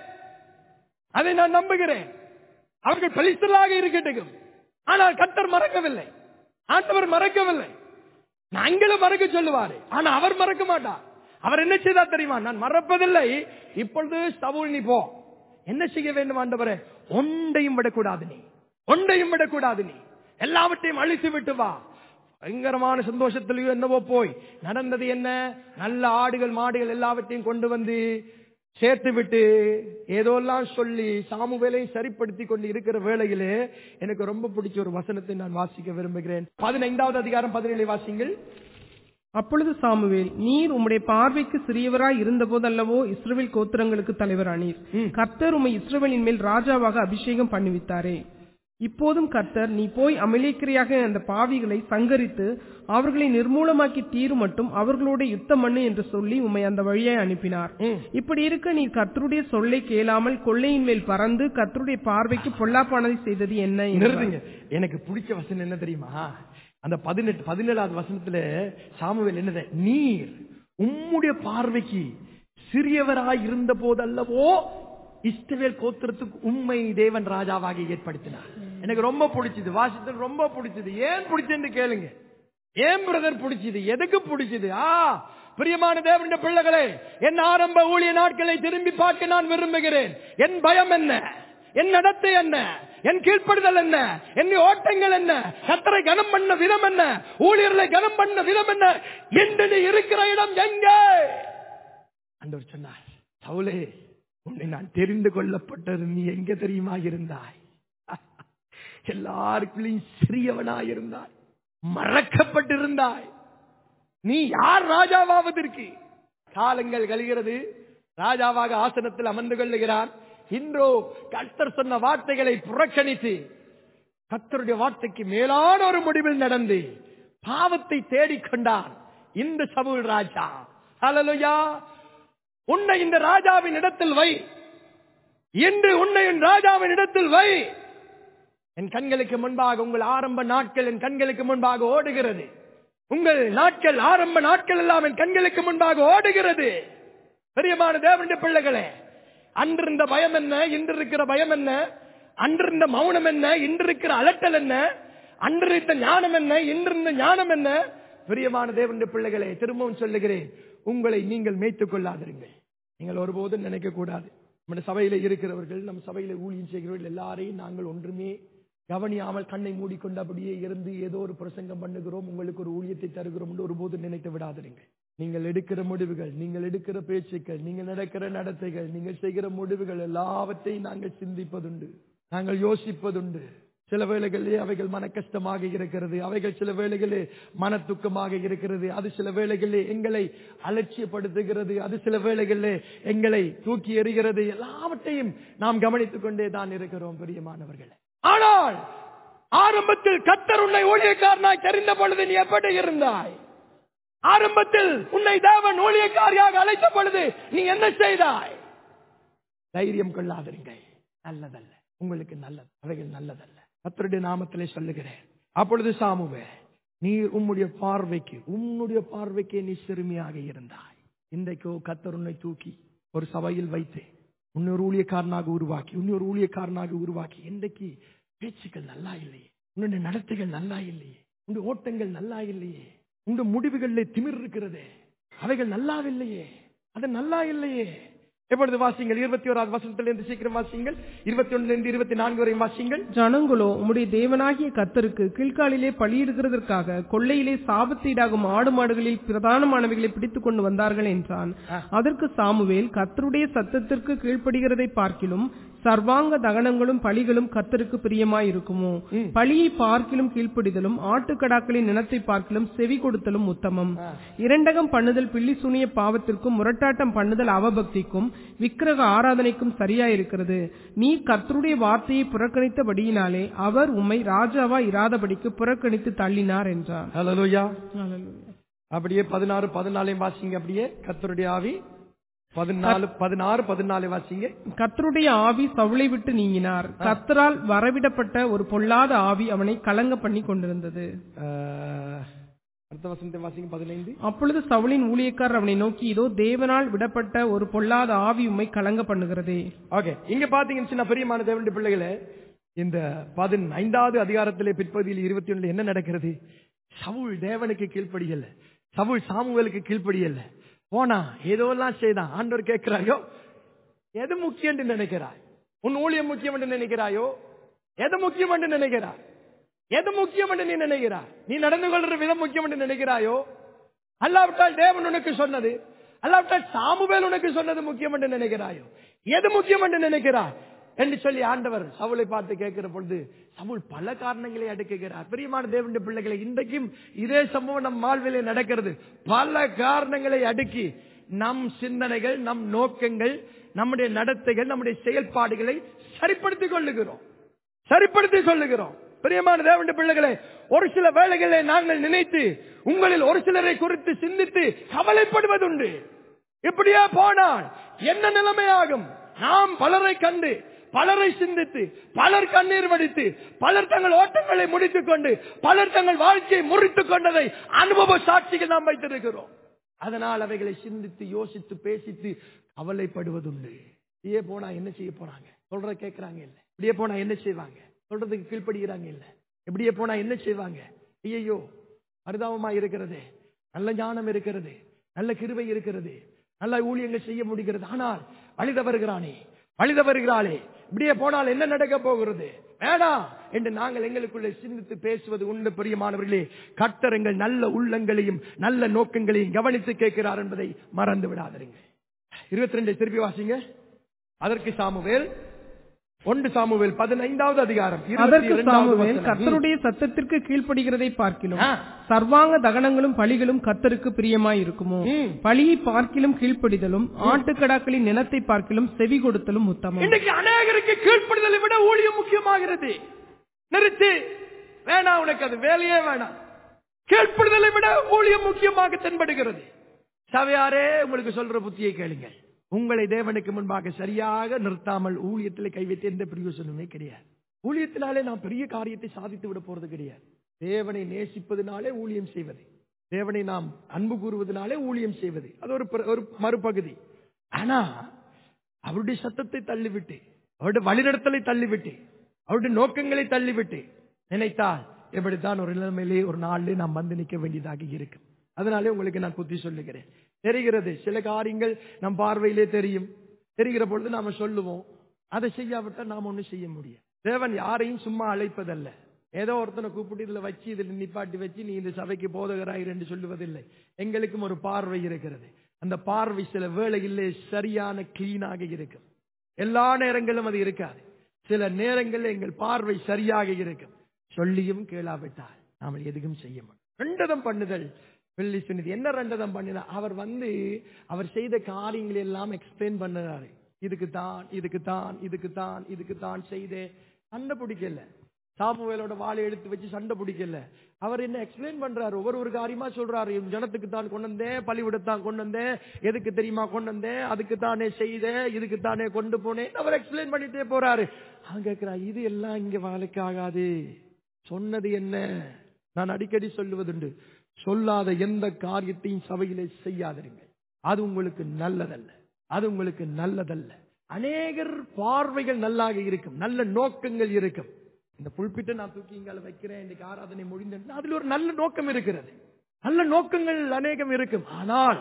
அதை நான் நம்புகிறேன் அவர்கள் பலிஸ்தலாக இருக்கட்டும் ஆனால் கத்தர் மறக்கவில்லை ஆண்டவர் மறக்கவில்லை நாங்களும் மறக்க சொல்லுவாரு ஆனா அவர் மறக்க மாட்டார் அவர் என்ன செய்தா தெரியுமா நான் மறப்பதில்லை இப்பொழுது சவுல் நீ போ என்ன செய்ய வேண்டும் ஆண்டவரே ஒன்றையும் விடக்கூடாது நீ ஒன்றையும் விடக்கூடாது நீ எல்லாவற்றையும் அழித்து விட்டு வா பயங்கரமான சந்தோஷத்திலேயோ என்னவோ போய் நடந்தது என்ன நல்ல ஆடுகள் மாடுகள் எல்லாவற்றையும் கொண்டு வந்து சேர்த்து விட்டு ஏதோ எல்லாம் சொல்லி சாமுவேலை சரிப்படுத்தி கொண்டு இருக்கிற வேளையிலே எனக்கு ரொம்ப பிடிச்ச ஒரு வசனத்தை நான் வாசிக்க விரும்புகிறேன் பதினைந்தாவது அதிகாரம் பதினேழு வாசிங்கள் அப்பொழுது சாமுவேல் நீர் உம்முடைய பார்வைக்கு சிறியவராய் இருந்தபோதல்லவோ இஸ்ரவேல் கோத்திரங்களுக்கு தலைவரானீர் கர்த்தர் உம்மை இஸ்ரவேலின் மேல் ராஜாவாக அபிஷேகம் பண்ணுவித்தாரே இப்போதும் கர்த்தர் நீ போய் அமலேக்கிரியாக அந்த பாவிகளை சங்கரித்து அவர்களை நிர்மூலமாக்கி தீரு மட்டும் அவர்களோட யுத்தம் பண்ணு என்று சொல்லி உம்மை அந்த வழியாய் அனுப்பினார் இப்படி இருக்க நீ கர்த்தருடைய சொல்லை கேளாமல் கொள்ளையின் மேல் பறந்து கர்த்தருடைய பார்வைக்கு பொல்லாப்பானதை செய்தது என்ன என்றார். நிறுத்துங்க எனக்கு பிடிச்ச வசனம் என்ன தெரியுமா அந்த பதினெட்டு பதினேழாவது வசனத்துல சாமுவேல் என்னது நீர் உம்முடைய பார்வைக்கு சிறியவராய் இருந்த போதல்லவோ இஸ்ரவேல் கோத்திரத்துக்கு உண்மை தேவன் ராஜாவாக ஏற்படுத்தினார் எனக்கு ரொம்ப பிடிச்சது வாசித்தல் ரொம்ப பிடிச்சது ஏன் பிடிச்சதுன்னு கேளுங்க ஏன் பிரதர் பிடிச்சது எதுக்கு பிடிச்சது ஆ பிரியமான தேவனுடைய பிள்ளைகளே என் ஆரம்ப ஊழிய நாட்களை திரும்பி பார்க்க நான் விரும்புகிறேன் என் பயம் என்ன என் நடத்தை என்ன என் கீழ்ப்படுதல் என்ன என் ஓட்டங்கள் என்ன கத்தரை கனம் பண்ண விதம் என்ன ஊழியர்களை கனம் பண்ண விதம் என்ன என்று நீ இருக்கிற இடம் எங்கே அன்றவர் சொன்னார் சவுலே உன்னை நான் தெரிந்து கொள்ளப்பட்டது நீ எங்க தெரியுமா இருந்தாய் எல்லாருக்குள்ளையும் சிறியவனாய் இருந்தாய் மறக்கப்பட்டிருந்தாய் நீ யார் ராஜாவாவதற்கு காலங்கள் கழிகிறது ராஜாவாக ஆசனத்தில் அமர்ந்து கொள்ளுகிறான் இன்றோ கர்த்தர் சொன்ன வார்த்தைகளை புறக்கணித்து கர்த்தருடைய வார்த்தைக்கு மேலான ஒரு முடிவில் நடந்து பாவத்தை தேடிக்கொண்டான் இந்த சவுல் ராஜா ஹalleluya உன்னை இந்த ராஜாவின் இடத்தில் வை இன்று உன்னை என் ராஜாவின் இடத்தில் வை என் கண்களுக்கு முன்பாக உங்கள் ஆரம்ப நாட்கள் என் கண்களுக்கு முன்பாக ஓடுகிறது உங்கள் நாட்கள் ஆரம்ப நாட்கள் எல்லாம் என் கண்களுக்கு முன்பாக ஓடுகிறது பெரியமான தேவனுடைய பிள்ளைகளே அன்றிருந்த பயம் என்ன இன்று இருக்கிற பயம் என்ன அன்றிருந்த மௌனம் என்ன இன்று இருக்கிற அலட்டல் என்ன அன்று இருந்த ஞானம் என்ன இன்றிருந்த ஞானம் என்ன பிரியமான தேவனுடைய பிள்ளைகளே திரும்பவும் சொல்லுகிறேன் உங்களை நீங்கள் மேய்த்துக் கொள்ளாதிருங்கள் நீங்கள் ஒருபோதும் நினைக்க கூடாது நம்ம சபையில இருக்கிறவர்கள் நம்ம சபையில ஊழியம் செய்கிறவர்கள் எல்லாரையும் நாங்கள் ஒன்றுமே கவனியாமல் கண்ணை மூடிக்கொண்டு அப்படியே இருந்து ஏதோ ஒரு பிரசங்கம் பண்ணுகிறோம் உங்களுக்கு ஒரு ஊழியத்தை தருகிறோம் என்று ஒருபோதும் நினைத்து விடாதிருங்கள் நீங்கள் எடுக்கிற முடிவுகள் நீங்கள் எடுக்கிற பேச்சுக்கள் நீங்கள் நடக்கிற நடத்தைகள் நீங்கள் செய்கிற முடிவுகள் எல்லாவற்றையும் நாங்கள் சிந்திப்பதுண்டு நாங்கள் யோசிப்பதுண்டு சில வேளைகளிலே அவைகள் மன கஷ்டமாக இருக்கிறது அவைகள் சில வேளைகளிலே மன துக்கமாக இருக்கிறது அது சில வேளைகளிலே எங்களை அலட்சியப்படுத்துகிறது அது சில வேளைகளிலே எங்களை தூக்கி எறிகிறது எல்லாவற்றையும் நாம் கவனித்துக் கொண்டே தான் இருக்கிறோம் பிரியமானவர்களே ஆனால் ஆரம்பத்தில் கத்தர் உன்னை ஊழியக்காரனாய் தெரிந்த பொழுது நீ எப்படி இருந்தாய் ஆரம்பத்தில் உன்னை தேவன் ஊழியக்காரியாக அழைத்த பொழுது நீ என்ன செய்தாய் தைரியம் கொள்ளாதிருங்கள் நல்லதல்ல உங்களுக்கு நல்லது அவைகள் நல்லதல்ல கத்தருடைய நாமத்திலே சொல்லுகிறேன் அப்பொழுது சாமுவே நீ உம்முடைய பார்வைக்கு உன்னுடைய பார்வைக்கு நீ சிறுமியாக இருந்தாய் இன்றைக்கோ கத்தர் உன்னை தூக்கி ஒரு சபையில் வைத்து உன்னொரு ஊழியக்காரனாக உருவாக்கி இன்னொரு ஊழியக்காரனாக உருவாக்கி இன்றைக்கு பேச்சுக்கள் நல்லா இல்லையே உன்னுடைய நடத்தைகள் நல்லா இல்லையே உன்னுடைய ஓட்டங்கள் நல்லா இல்லையே உங்க முடிவுகளில் திமிர் இருக்கிறதே அவைகள் நல்லாவில்லையே அது நல்லா இல்லையே எப்பொழுது வாசிங்கள் இருபத்தி ஓராவது வசனத்திலிருந்து சீக்கிரம் வாசிங்கள் இருபத்தி ஒன்றிலிருந்து இருபத்தி நான்கு வரை வாசிங்கள் ஜனங்களோ உம்முடைய தேவனாகிய கர்த்தருக்கு கீழ்காலிலே பலியிடுகிறதற்காக கொள்ளையிலே சாபத்தீடாகும் ஆடு மாடுகளில் பிரதானமானவைகளை பிடித்துக் கொண்டு வந்தார்கள் என்றான் அதற்கு சாமுவேல் கர்த்தருடைய சத்தத்திற்கு கீழ்ப்படுகிறதை பார்க்கிலும் சர்வாங்க தகனங்களும் பலிகளும் கர்த்தருக்கு பிரியமாய் இருக்குமோ பலியை பார்க்கிலும் கீழ்ப்படிதலும் ஆட்டுக்கடாக்களின் நினத்தை பார்க்கிலும் செவி கொடுத்தலும் உத்தமம் இரண்டகம் பண்ணுதல் பில்லி சூனிய பாவத்திற்கும் முரட்டாட்டம் பண்ணுதல் அவபக்திக்கும் விக்கிரக ஆராதனைக்கும் சரியாயிருக்கிறது நீ கர்த்தருடைய வார்த்தையை புறக்கணித்தபடியினாலே அவர் உம்மை ராஜாவா இராதபடிக்கு புறக்கணித்து தள்ளினார் என்றார் ஹalleluya அப்படியே பதினாறு பதினாலையும் வாசிங்க அப்படியே கத்தருடைய ஆவி பதினாலு பதினாறு பதினாலு வாசிங்க கர்த்தருடைய ஆவி சவுளை விட்டு நீங்கினார் கர்த்தரால் வரவிடப்பட்ட ஒரு பொல்லாத ஆவி அவனை கலங்க பண்ணி கொண்டிருந்தது அஹ், அடுத்த வசனத்தை வாசிங்க பதினைந்து அப்பொழுது சவுலின் ஊழியக்காரர் அவனை நோக்கி இதோ தேவனால் விடப்பட்ட ஒரு பொல்லாத ஆவி உம்மை கலங்க பண்ணுகிறதே ஓகே இங்க பாத்தீங்கன்னு சின்ன பெரியமான தேவனுடைய பிள்ளைகளே இந்த பதினைந்தாவது அதிகாரத்திலே பிற்பகுதியில் இருபத்தி ஒண்ணுல என்ன நடக்கிறது சவுல் தேவனுக்கு கீழ்ப்படியல சவுல் சாமுவேலுக்கு கீழ்ப்படியல போனா ஏதோ எல்லாம் செய்தான் ஆண்டவர் கேட்கிறாயோ எது முக்கியம் என்று நினைக்கிறாய் உன் ஊழியம் முக்கியம் என்று நினைக்கிறாயோ எது முக்கியம் என்று நினைக்கிறாய் எது முக்கியம் என்று நீ நினைக்கிறாய் நீ நடந்து கொள்ற விதம் முக்கியம் என்று நினைக்கிறாயோ அல்லாவிட்டால் தேவன் உனக்கு சொன்னது அல்லாவிட்டால் சாமுவேல் உனக்கு சொன்னது முக்கியம் என்று நினைக்கிறாயோ எது முக்கியம் என்று நினைக்கிறாய் என்று சொல்லி ஆண்டவர் சவுலை பார்த்து கேட்கிற பொழுது சவுல் பல காரணங்களை அடுக்குகிறார் பிரியமான தேவனுடைய பிள்ளைகளை இன்றைக்கும் இதே சம்பவம் நம் வாழ்விலே நடக்கிறது பல காரணங்களை அடுக்கி நம் சிந்தனைகள் நம் நோக்கங்கள் நம்முடைய நடத்தைகள் நம்முடைய செயல்பாடுகளை சரிப்படுத்திக் கொள்ளுகிறோம் சரிப்படுத்திக் கொள்ளுகிறோம் பிரியமான தேவனுடைய பிள்ளைகளே ஒரு சில வேளைகளை நாங்கள் நினைத்து உங்களில் ஒரு சிலரை குறித்து சிந்தித்து கவலைப்படுவதுண்டு இப்படியே போனால் என்ன நிலைமையாகும் நாம் பலரை கண்டு பலரை சிந்தித்து பலர் கண்ணீர் வடித்து பலர் தங்கள் ஓட்டங்களை முடித்துக் கொண்டு பலர் தங்கள் வாழ்க்கையை முறித்துக் கொண்டதை அனுபவ சாட்சிகள் நாம் வைத்திருக்கிறோம் அதனால் அவைகளை சிந்தித்து யோசித்து பேசித்து கவலைப்படுவதுண்டு இப்படியே போனா என்ன செய்ய போறாங்க சொல்ற கேட்கறாங்க இல்ல இப்படியே போனா என்ன செய்வாங்க சொல்றதுக்கு கீழ்ப்படுகிறாங்க இல்ல இப்படியே போனா என்ன செய்வாங்க ஐயையோ அரிதாபமா இருக்கிறது நல்ல ஞானம் இருக்கிறது நல்ல கிருபை இருக்கிறது நல்ல ஊழியங்கள் செய்ய முடிகிறது ஆனால் வழித வருகிறானே வழித வருகிறாளே இப்படியே போனால் என்ன நடக்க போகிறது வேணாம் என்று நாங்கள் எங்களுக்குள்ளே சிந்தித்து பேசுவது உண்டு பிரியமானவர்களே கர்த்தர் எங்கள் நல்ல உள்ளங்களையும் நல்ல நோக்கங்களையும் கவனித்து கேட்கிறார் என்பதை மறந்து விடாதீங்க இருபத்தி ரெண்டு திருப்பி வாசிங்க அதற்கு சாமுவேல் ஒன்று சாமுவேல் பதினைந்தாவது அதிகாரம் இருபத்தி அதற்கு இரண்டாவது சாமுவேல் வசனம். கர்த்தருடைய சத்தத்திற்கு கீழ்ப்படுகிறதை பார்க்கிலும் ஆ. சர்வாங்க தகனங்களும் பலிகளும் கர்த்தருக்கு பிரியமாய் இருக்குமோ ம். பலியை பார்க்கிலும் கீழ்ப்படிதலும் ஆட்டுக்கடாக்களின் நிலத்தை பார்க்கிலும் செவி கொடுத்தலும் உத்தமம் இன்னைக்கு அநேகருக்கு கீழ்ப்படுதலை விட ஊழியம் முக்கியமாகிறது நிறுத்து வேணாம் உனக்கு அது வேலையே வேணாம் கீழ்ப்படுதலை விட ஊழியம் முக்கியமாக தென்படுகிறது சபையாரே உங்களுக்கு சொல்ற புத்தியை கேளுங்க உங்களை தேவனுக்கு முன்பாக சரியாக நிறுத்தாமல் ஊழியத்தில் கைவிட்டு எந்த பிரயோசனமே கிடையாது ஊழியத்தினாலே நாம் பெரிய காரியத்தை சாதித்து விட போறது கிடையாது தேவனை நேசிப்பதனாலே ஊழியம் செய்வது தேவனை நாம் அன்பு கூறுவதனாலே ஊழியம் செய்வது அது ஒரு பிற- ஒரு மறுபகுதி ஆனா அவருடைய சத்தத்தை தள்ளிவிட்டு அவருடைய வழிநடத்தலை தள்ளிவிட்டு அவருடைய நோக்கங்களை தள்ளிவிட்டு நினைத்தால் எப்படித்தான் ஒரு நிலைமையிலே ஒரு நாளிலே நாம் வந்து நிற்க வேண்டியதாக இருக்கும் அதனாலே உங்களுக்கு நான் புத்தி சொல்லுகிறேன் தெரிகிறது சில காரியங்கள் நம் பார்வையிலே தெரியும் தெரிகிற பொழுது நாம சொல்லுவோம் அதை செய்யாவிட்டால் நாம் ஒண்ணும் செய்ய முடியாது தேவன் யாரையும் சும்மா அழைப்பதல்ல ஏதோ ஒருத்தனை கூப்பிட்டு இதுல வச்சு இதுல நிப்பாட்டி வச்சு நீ இந்த சபைக்கு போதகராயிரு என்று சொல்லுவதில்லை எங்களுக்கும் ஒரு பார்வை இருக்கிறது அந்த பார்வை சில வேளைகளிலே சரியான கிளீனாக இருக்கும் எல்லா நேரங்களும் அது இருக்காது சில நேரங்களில் எங்கள் பார்வை சரியாக இருக்கும் சொல்லியும் கேளாவிட்டால் நாம் எதுவும் செய்ய மாட்டோம் ரெண்டதம் பண்ணுதல் வெள்ளி சொன்னது என்ன ரெண்டதம் பண்ணினா அவர் வந்து அவர் செய்த காரியங்களை எல்லாம் எக்ஸ்பிளைன் பண்ணுறாரு இதுக்கு தான் இதுக்கு தான் இதுக்கு தான் இதுக்கு தான் செய்தே சண்டை பிடிக்கல சாமுவேலோட வாளை எடுத்து வச்சு சண்டை பிடிக்கல அவர் என்ன எக்ஸ்பிளைன் பண்றாரு ஒவ்வொரு ஒரு காரியமா சொல்றாரு என் ஜனத்துக்கு தான் கொண்டு வந்தேன் பள்ளிவிடத்தான் கொண்டு வந்தேன் எதுக்கு தெரியுமா கொண்டு வந்தேன் அதுக்கு தானே செய்தேன் இதுக்கு தானே கொண்டு போனேன் அவர் எக்ஸ்பிளைன் பண்ணிட்டே போறாரு அவன் கேட்கிறா இது எல்லாம் இங்க வேலைக்கு ஆகாது சொன்னது என்ன நான் அடிக்கடி சொல்லுவதுண்டு சொல்லாத எந்த காரியத்தையும் சபையிலே செய்யாதிருங்கள் அது உங்களுக்கு நல்லதல்ல அது உங்களுக்கு நல்லதல்ல அநேகர் பார்வைகள் நல்லாக இருக்கும் நல்ல நோக்கங்கள் இருக்கும் இந்த புல்பிட்ட நான் தூக்கி இங்கால வைக்கிறேன் இன்னைக்கு ஆராதனை முடிந்தேன் அதுல ஒரு நல்ல நோக்கம் இருக்கிறது நல்ல நோக்கங்கள் அநேகம் இருக்கும் ஆனால்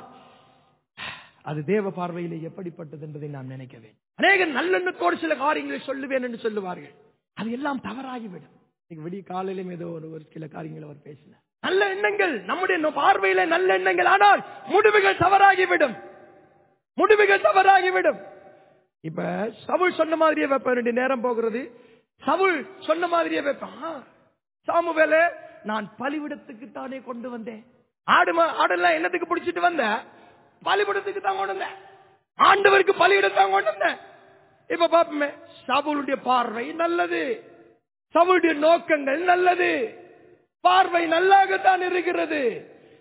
அது தேவ பார்வையிலே எப்படிப்பட்டது என்பதை நாம் நினைக்க வேண்டும் அநேக நல்லெண்ணத்தோடு சில காரியங்களை சொல்லுவேன் என்று சொல்லுவார்கள் அது எல்லாம் தவறாகிவிடும் இன்னைக்கு விடிய காலையிலும் ஏதோ ஒரு ஒரு சில காரியங்கள் அவர் பேசினார் நல்ல எண்ணங்கள் நம்முடைய நோ- பார்வையில நல்ல எண்ணங்கள் ஆனால் முடிவுகள் தவறாகிவிடும் முடிவுகள் தவறாகிவிடும் இப்ப சவுல் சொன்ன மாதிரியே வைப்ப வேண்டிய நேரம் போகிறது சவுல் சொன்ன மாதிரியே வைப்பான் சாமுவேல நான் பலிவிடத்துக்கு தானே கொண்டு வந்தேன் ஆடு மா- ஆடெல்லாம் என்னத்துக்கு பிடிச்சிட்டு வந்த பலிவிடத்துக்கு தான் கொண்டு வந்தேன் ஆண்டவருக்கு பலியிடம் தான் கொண்டு வந்தேன் இப்ப பாப்போமே சவுளுடைய பார்வை நல்லது சவுளுடைய நோக்கங்கள் நல்லது பார்வை நல்லாகத்தான் இருக்கிறது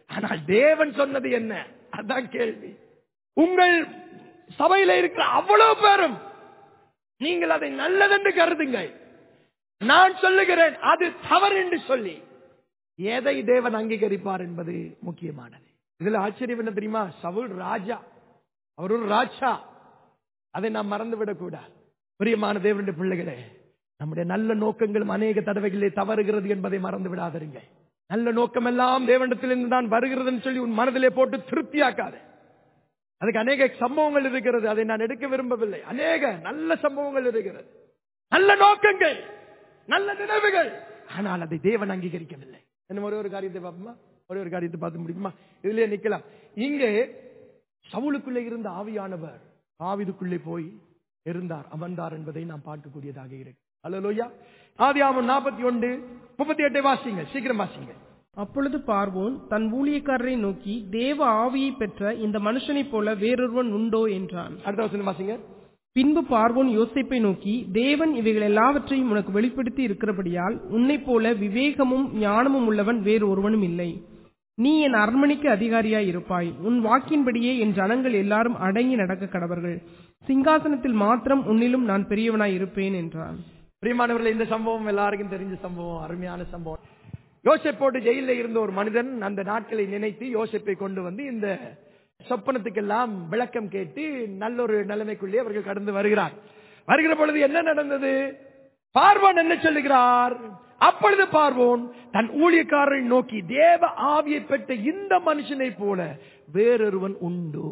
ஆனால் தேவன் சொன்னது என்ன அதான் கேள்வி உங்கள் சபையில இருக்கிற அவ்வளவு பேரும் நீங்கள் அதை நல்லதென்று கருதுங்கள் நான் சொல்லுகிறேன் அது தவறு என்று சொல்லி எதை தேவன் அங்கீகரிப்பார் என்பது முக்கியமானது இதுல ஆச்சரியம் என்ன தெரியுமா சவுல் ராஜா அவர் ஒரு ராஜா அதை நாம் மறந்துவிடக் கூடாது பிரியமான தேவனுடைய பிள்ளைகளே நம்முடைய நல்ல நோக்கங்களும் அநேக தடவைகளே தவறுகிறது என்பதை மறந்து விடாதீங்க நல்ல நோக்கம் எல்லாம் தேவனிடத்திலிருந்து தான் வருகிறதுன்னு சொல்லி உன் மனதிலே போட்டு திருப்தியாக்காது அதுக்கு அநேக சம்பவங்கள் இருக்கிறது அதை நான் எடுக்க விரும்பவில்லை அநேக நல்ல சம்பவங்கள் இருக்கிறது நல்ல நோக்கங்கள் நல்ல நினைவுகள் ஆனால் அதை தேவன் அங்கீகரிக்கவில்லை என்ன ஒரே ஒரு காரியத்தை பார்ப்போமா ஒரே ஒரு காரியத்தை பார்த்து முடியுமா இதுலயே நிக்கலாம் இங்கே சவுளுக்குள்ளே இருந்த ஆவியானவர் ஆவிதுக்குள்ளே போய் இருந்தார் அமர்ந்தார் என்பதை நாம் பார்க்கக்கூடியதாக இருக்கு அல்லலோயா ஆதியாமம் நாற்பத்தி ஒன்று முப்பத்தி எட்டை வாசிங்க சீக்கிரம் வாசிங்க அப்பொழுது பார்வோன் தன் ஊழியக்காரரை நோக்கி தேவ ஆவியை பெற்ற இந்த மனுஷனைப் போல வேறொருவன் உண்டோ என்றான் அடுத்த வசனம் வாசிங்க பின்பு பார்வோன் யோசேப்பை நோக்கி தேவன் இவைகள் எல்லாவற்றையும் உனக்கு வெளிப்படுத்தி இருக்கிறபடியால் உன்னைப் போல விவேகமும் ஞானமும் உள்ளவன் வேறு ஒருவனும் இல்லை நீ என் அரண்மனைக்கு அதிகாரியாய் இருப்பாய் உன் வாக்கின்படியே என் ஜனங்கள் எல்லாரும் அடங்கி நடக்க கடவர்கள் சிங்காசனத்தில் மாத்திரம் உன்னிலும் நான் பெரியவனாய் இருப்பேன் என்றான் பிரியமானவர்கள் இந்த சம்பவம் எல்லாருக்கும் தெரிஞ்ச சம்பவம் அருமையான சம்பவம் யோசேப்போடு ஜெயிலில் இருந்த ஒரு மனிதன் அந்த நாட்களை நினைத்து யோசேப்பை கொண்டு வந்து இந்த சொப்பனத்துக்கெல்லாம் விளக்கம் கேட்டு நல்ல ஒரு நிலைமைக்குள்ளே அவர்கள் கடந்து வருகிறார் வருகிற பொழுது என்ன நடந்தது பார்வோன் என்ன சொல்லுகிறார் அப்பொழுது பார்வோன் தன் ஊழியக்காரரை நோக்கி தேவ ஆவியை பெற்ற இந்த மனுஷனை போல வேறொருவன் உண்டோ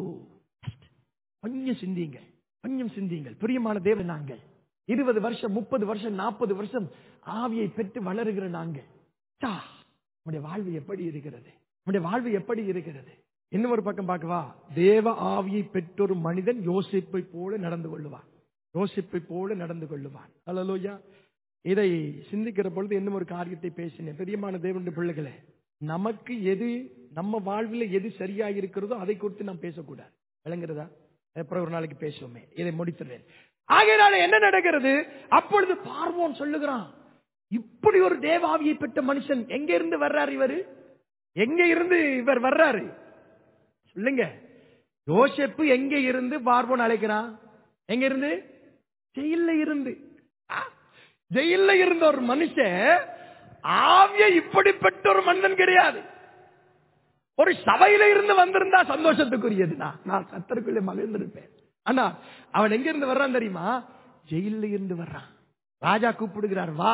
கொஞ்சம் சிந்திங்க கொஞ்சம் சிந்திங்கள் பிரியமான தேவன் நாங்கள் இருபது வருஷம் முப்பது வருஷம் நாற்பது வருஷம் ஆவியை பெற்று வளருகிற நாங்கள் சா, நம்முடைய வாழ்வு எப்படி இருக்கிறது நம்முடைய வாழ்வு எப்படி இருக்கிறது இன்னும் ஒரு பக்கம் பார்க்கவா தேவ ஆவியை பெற்றொரு மனிதன் யோசிப்பை போல நடந்து கொள்ளுவான் யோசிப்பை போல நடந்து கொள்ளுவான் அல்லலோயா இதை சிந்திக்கிற பொழுது இன்னும் ஒரு காரியத்தை பேசினேன் பெரியமான தேவனுடைய பிள்ளைகளே நமக்கு எது நம்ம வாழ்வில் எது சரியா இருக்கிறதோ அதை குறித்து நாம் பேசக்கூடாது விளங்குறதா அப்புறம் ஒரு நாளைக்கு பேசுவோமே இதை முடித்துறேன் ஆகையினால என்ன நடக்கிறது அப்பொழுது பார்வோன் சொல்லுகிறான் இப்படி ஒரு தேவாவியை பெற்ற மனுஷன் எங்க இருந்து வர்றாரு இவரு எங்க இருந்து இவர் வர்றாரு சொல்லுங்க யோசேப்பு எங்க இருந்து பார்வோன் அழைக்கிறான் எங்க இருந்து ஜெயில இருந்து ஆ, ஜெயில்ல இருந்த ஒரு மனுஷன் ஆவிய இப்படிப்பட்ட ஒரு மனிதன் கிடையாது ஒரு சபையில இருந்து வந்திருந்தா சந்தோஷத்துக்குரியதுனா நான் கத்தருக்குள்ளே மகிழ்ந்திருப்பேன் ஆனா அவன் எங்க இருந்து வர்றான் தெரியுமா ஜெயில இருந்து வர்றான் ராஜா கூப்பிடுகிறார் வா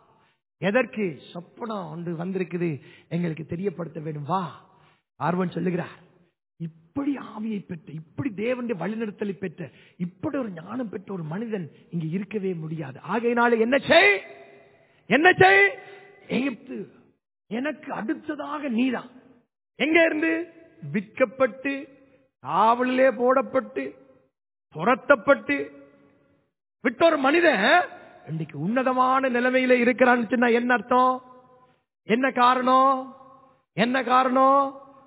எதற்கு சொப்பனம் ஒன்று வந்திருக்குது எங்களுக்கு தெரியப்படுத்த வேண்டும் வா ஆர்வன் சொல்லுகிறார் இப்படி ஆவியை பெற்ற இப்படி தேவனுடைய வழிநடத்தலை பெற்ற இப்படி ஒரு ஞானம் பெற்ற ஒரு மனிதன் இங்க இருக்கவே முடியாது ஆகையினால என்ன செய் என்ன செய் எகிப்து எனக்கு அடுத்ததாக நீதான் எங்க இருந்து விற்கப்பட்டு காவலிலே போடப்பட்டு துரத்தப்பட்டு விட்ட ஒரு மனிதன் இன்னைக்கு உன்னதமான நிலைமையில இருக்கிறான்னு சொன்னா என்ன அர்த்தம் என்ன காரணம் என்ன காரணம்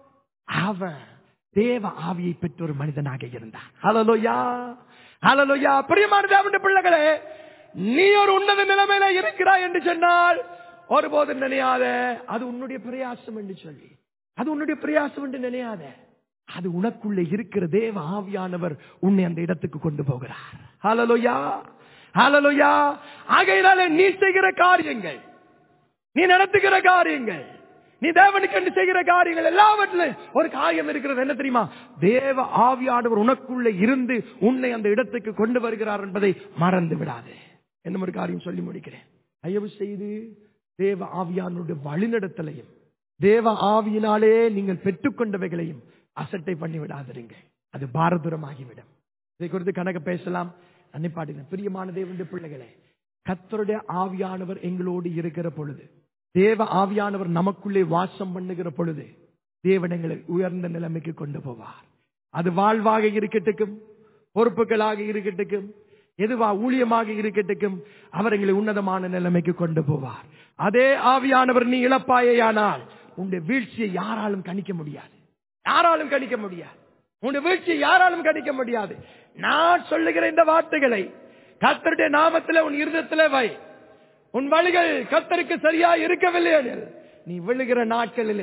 அவன் தேவ ஆவியை பெற்ற ஒரு மனிதனாக இருந்தான் ஹலலோயா ஹலலோயா பிரியமான தேவனுடைய பிள்ளைகளே நீ ஒரு உன்னத நிலைமையில இருக்கிறாய் என்று சொன்னால் ஒருபோதும் நினையாத அது உன்னுடைய பிரயாசம் என்று சொல்லி அது உன்னுடைய பிரயாசம் என்று நினையாத அது உனக்குள்ளே இருக்கிற தேவ ஆவியானவர் உன்னை அந்த இடத்துக்கு கொண்டு போகிறார் ஹலலோயா ஹலலோயா ஆகையினாலே நீ செய்கிற காரியங்கள் நீ நடத்துகிற காரியங்கள் நீ தேவனுக்கு என்று செய்கிற காரியங்கள் எல்லாவற்றிலும் ஒரு காரியம் இருக்கிறது என்ன தெரியுமா தேவ ஆவியானவர் உனக்குள்ளே இருந்து உன்னை அந்த இடத்துக்கு கொண்டு வருகிறார் என்பதை மறந்து விடாதே என்ன ஒரு காரியம் சொல்லி முடிக்கிறேன் தயவு செய்து தேவ ஆவியானுடைய வழிநடத்தலையும் தேவ ஆவியினாலே நீங்கள் பெற்றுக்கொண்டவைகளையும் அசட்டை பண்ணி விடாதிருங்க அது பாரதூரமாகிவிடும் இதை குறித்து கணக்கு பேசலாம் அன்னிப்பாட்டின பிரியமான தேவனுடைய பிள்ளைகளே கத்தருடைய ஆவியானவர் எங்களோடு இருக்கிற பொழுது தேவ ஆவியானவர் நமக்குள்ளே வாசம் பண்ணுகிற பொழுது தேவன் எங்களை உயர்ந்த நிலைமைக்கு கொண்டு போவார் அது வாழ்வாக இருக்கட்டுக்கும் பொறுப்புகளாக இருக்கட்டுக்கும் எதுவா ஊழியமாக இருக்கட்டுக்கும் அவர் எங்களை உன்னதமான நிலைமைக்கு கொண்டு போவார் அதே ஆவியானவர் நீ இழப்பாயானால் உன்னுடைய வீழ்ச்சியை யாராலும் கணிக்க முடியாது யாராலும் கணிக்க முடியாது உன்னுடைய வீழ்ச்சியை யாராலும் கணிக்க முடியாது நான் சொல்லுகிற இந்த வார்த்தைகளை கர்த்தருடைய நாமத்தில் உன் இருதயத்தில் வை உன் வழிகள் கர்த்தருக்கு சரியா இருக்கவில்லை எனில் நீ விழுகிற நாட்களிலே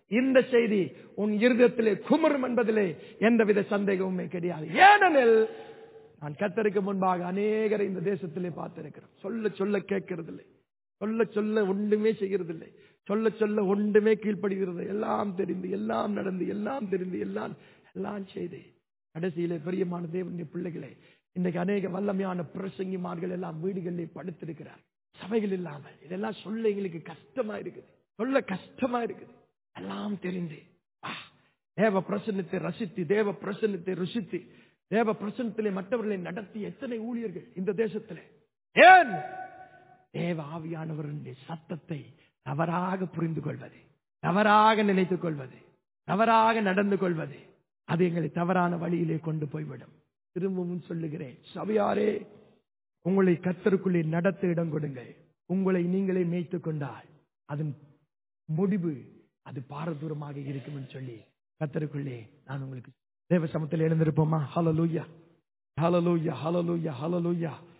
இந்த செய்தி உன் இருதயத்திலே குமரும் என்பதிலே எந்தவித சந்தேகமுமே கிடையாது ஏனெனில் நான் கத்தருக்கு முன்பாக அநேகரை இந்த தேசத்திலே பார்த்திருக்கிறேன் சொல்ல சொல்ல கேட்கறதில்லை சொல்ல சொல்ல ஒன்றுமே செய்கிறதில்லை சொல்ல சொல்ல ஒன்றுமே கீழ்ப்படுகிறது எல்லாம் தெரிந்து எல்லாம் நடந்து எல்லாம் தெரிந்து எல்லாம் எல்லாம் செய்து கடைசியிலே பிரியமான தேவனுடைய பிள்ளைகளே இன்னைக்கு அநேக வல்லமையான பிரசங்கிமார்கள் எல்லாம் வீடுகளிலே படுத்திருக்கிறார் சபைகள் இல்லாமல் இதெல்லாம் சொல்ல எங்களுக்கு கஷ்டமா இருக்குது சொல்ல கஷ்டமா இருக்குது எல்லாம் தெரிந்து ஆ, தேவ பிரசன்னத்தை ரசித்து தேவ பிரசன்னத்தை ருசித்து தேவ பிரசன்னத்திலே மற்றவர்களை நடத்தி எத்தனை ஊழியர்கள் இந்த தேசத்திலே ஏன் தேவ ஆவியானவருடைய சத்தத்தை தவறாக புரிந்து கொள்வது தவறாக நினைத்துக் கொள்வது தவறாக நடந்து கொள்வது அது எங்களை தவறான வழியிலே கொண்டு போய்விடும் திரும்பவும் சொல்லுகிறேன் சபையாரே உங்களை கத்தருக்குள்ளே நடத்த இடம் கொடுங்கள் உங்களை நீங்களே மேய்த்துக் கொண்டால் அதன் முடிவு அது பாரதூரமாக இருக்கும் என்று சொல்லி கத்தருக்குள்ளே நான் உங்களுக்கு தேவ சமத்தில் எழுந்திருப்போமா ஹலலூயா ஹலலூயா ஹலலூயா ஹலலூயா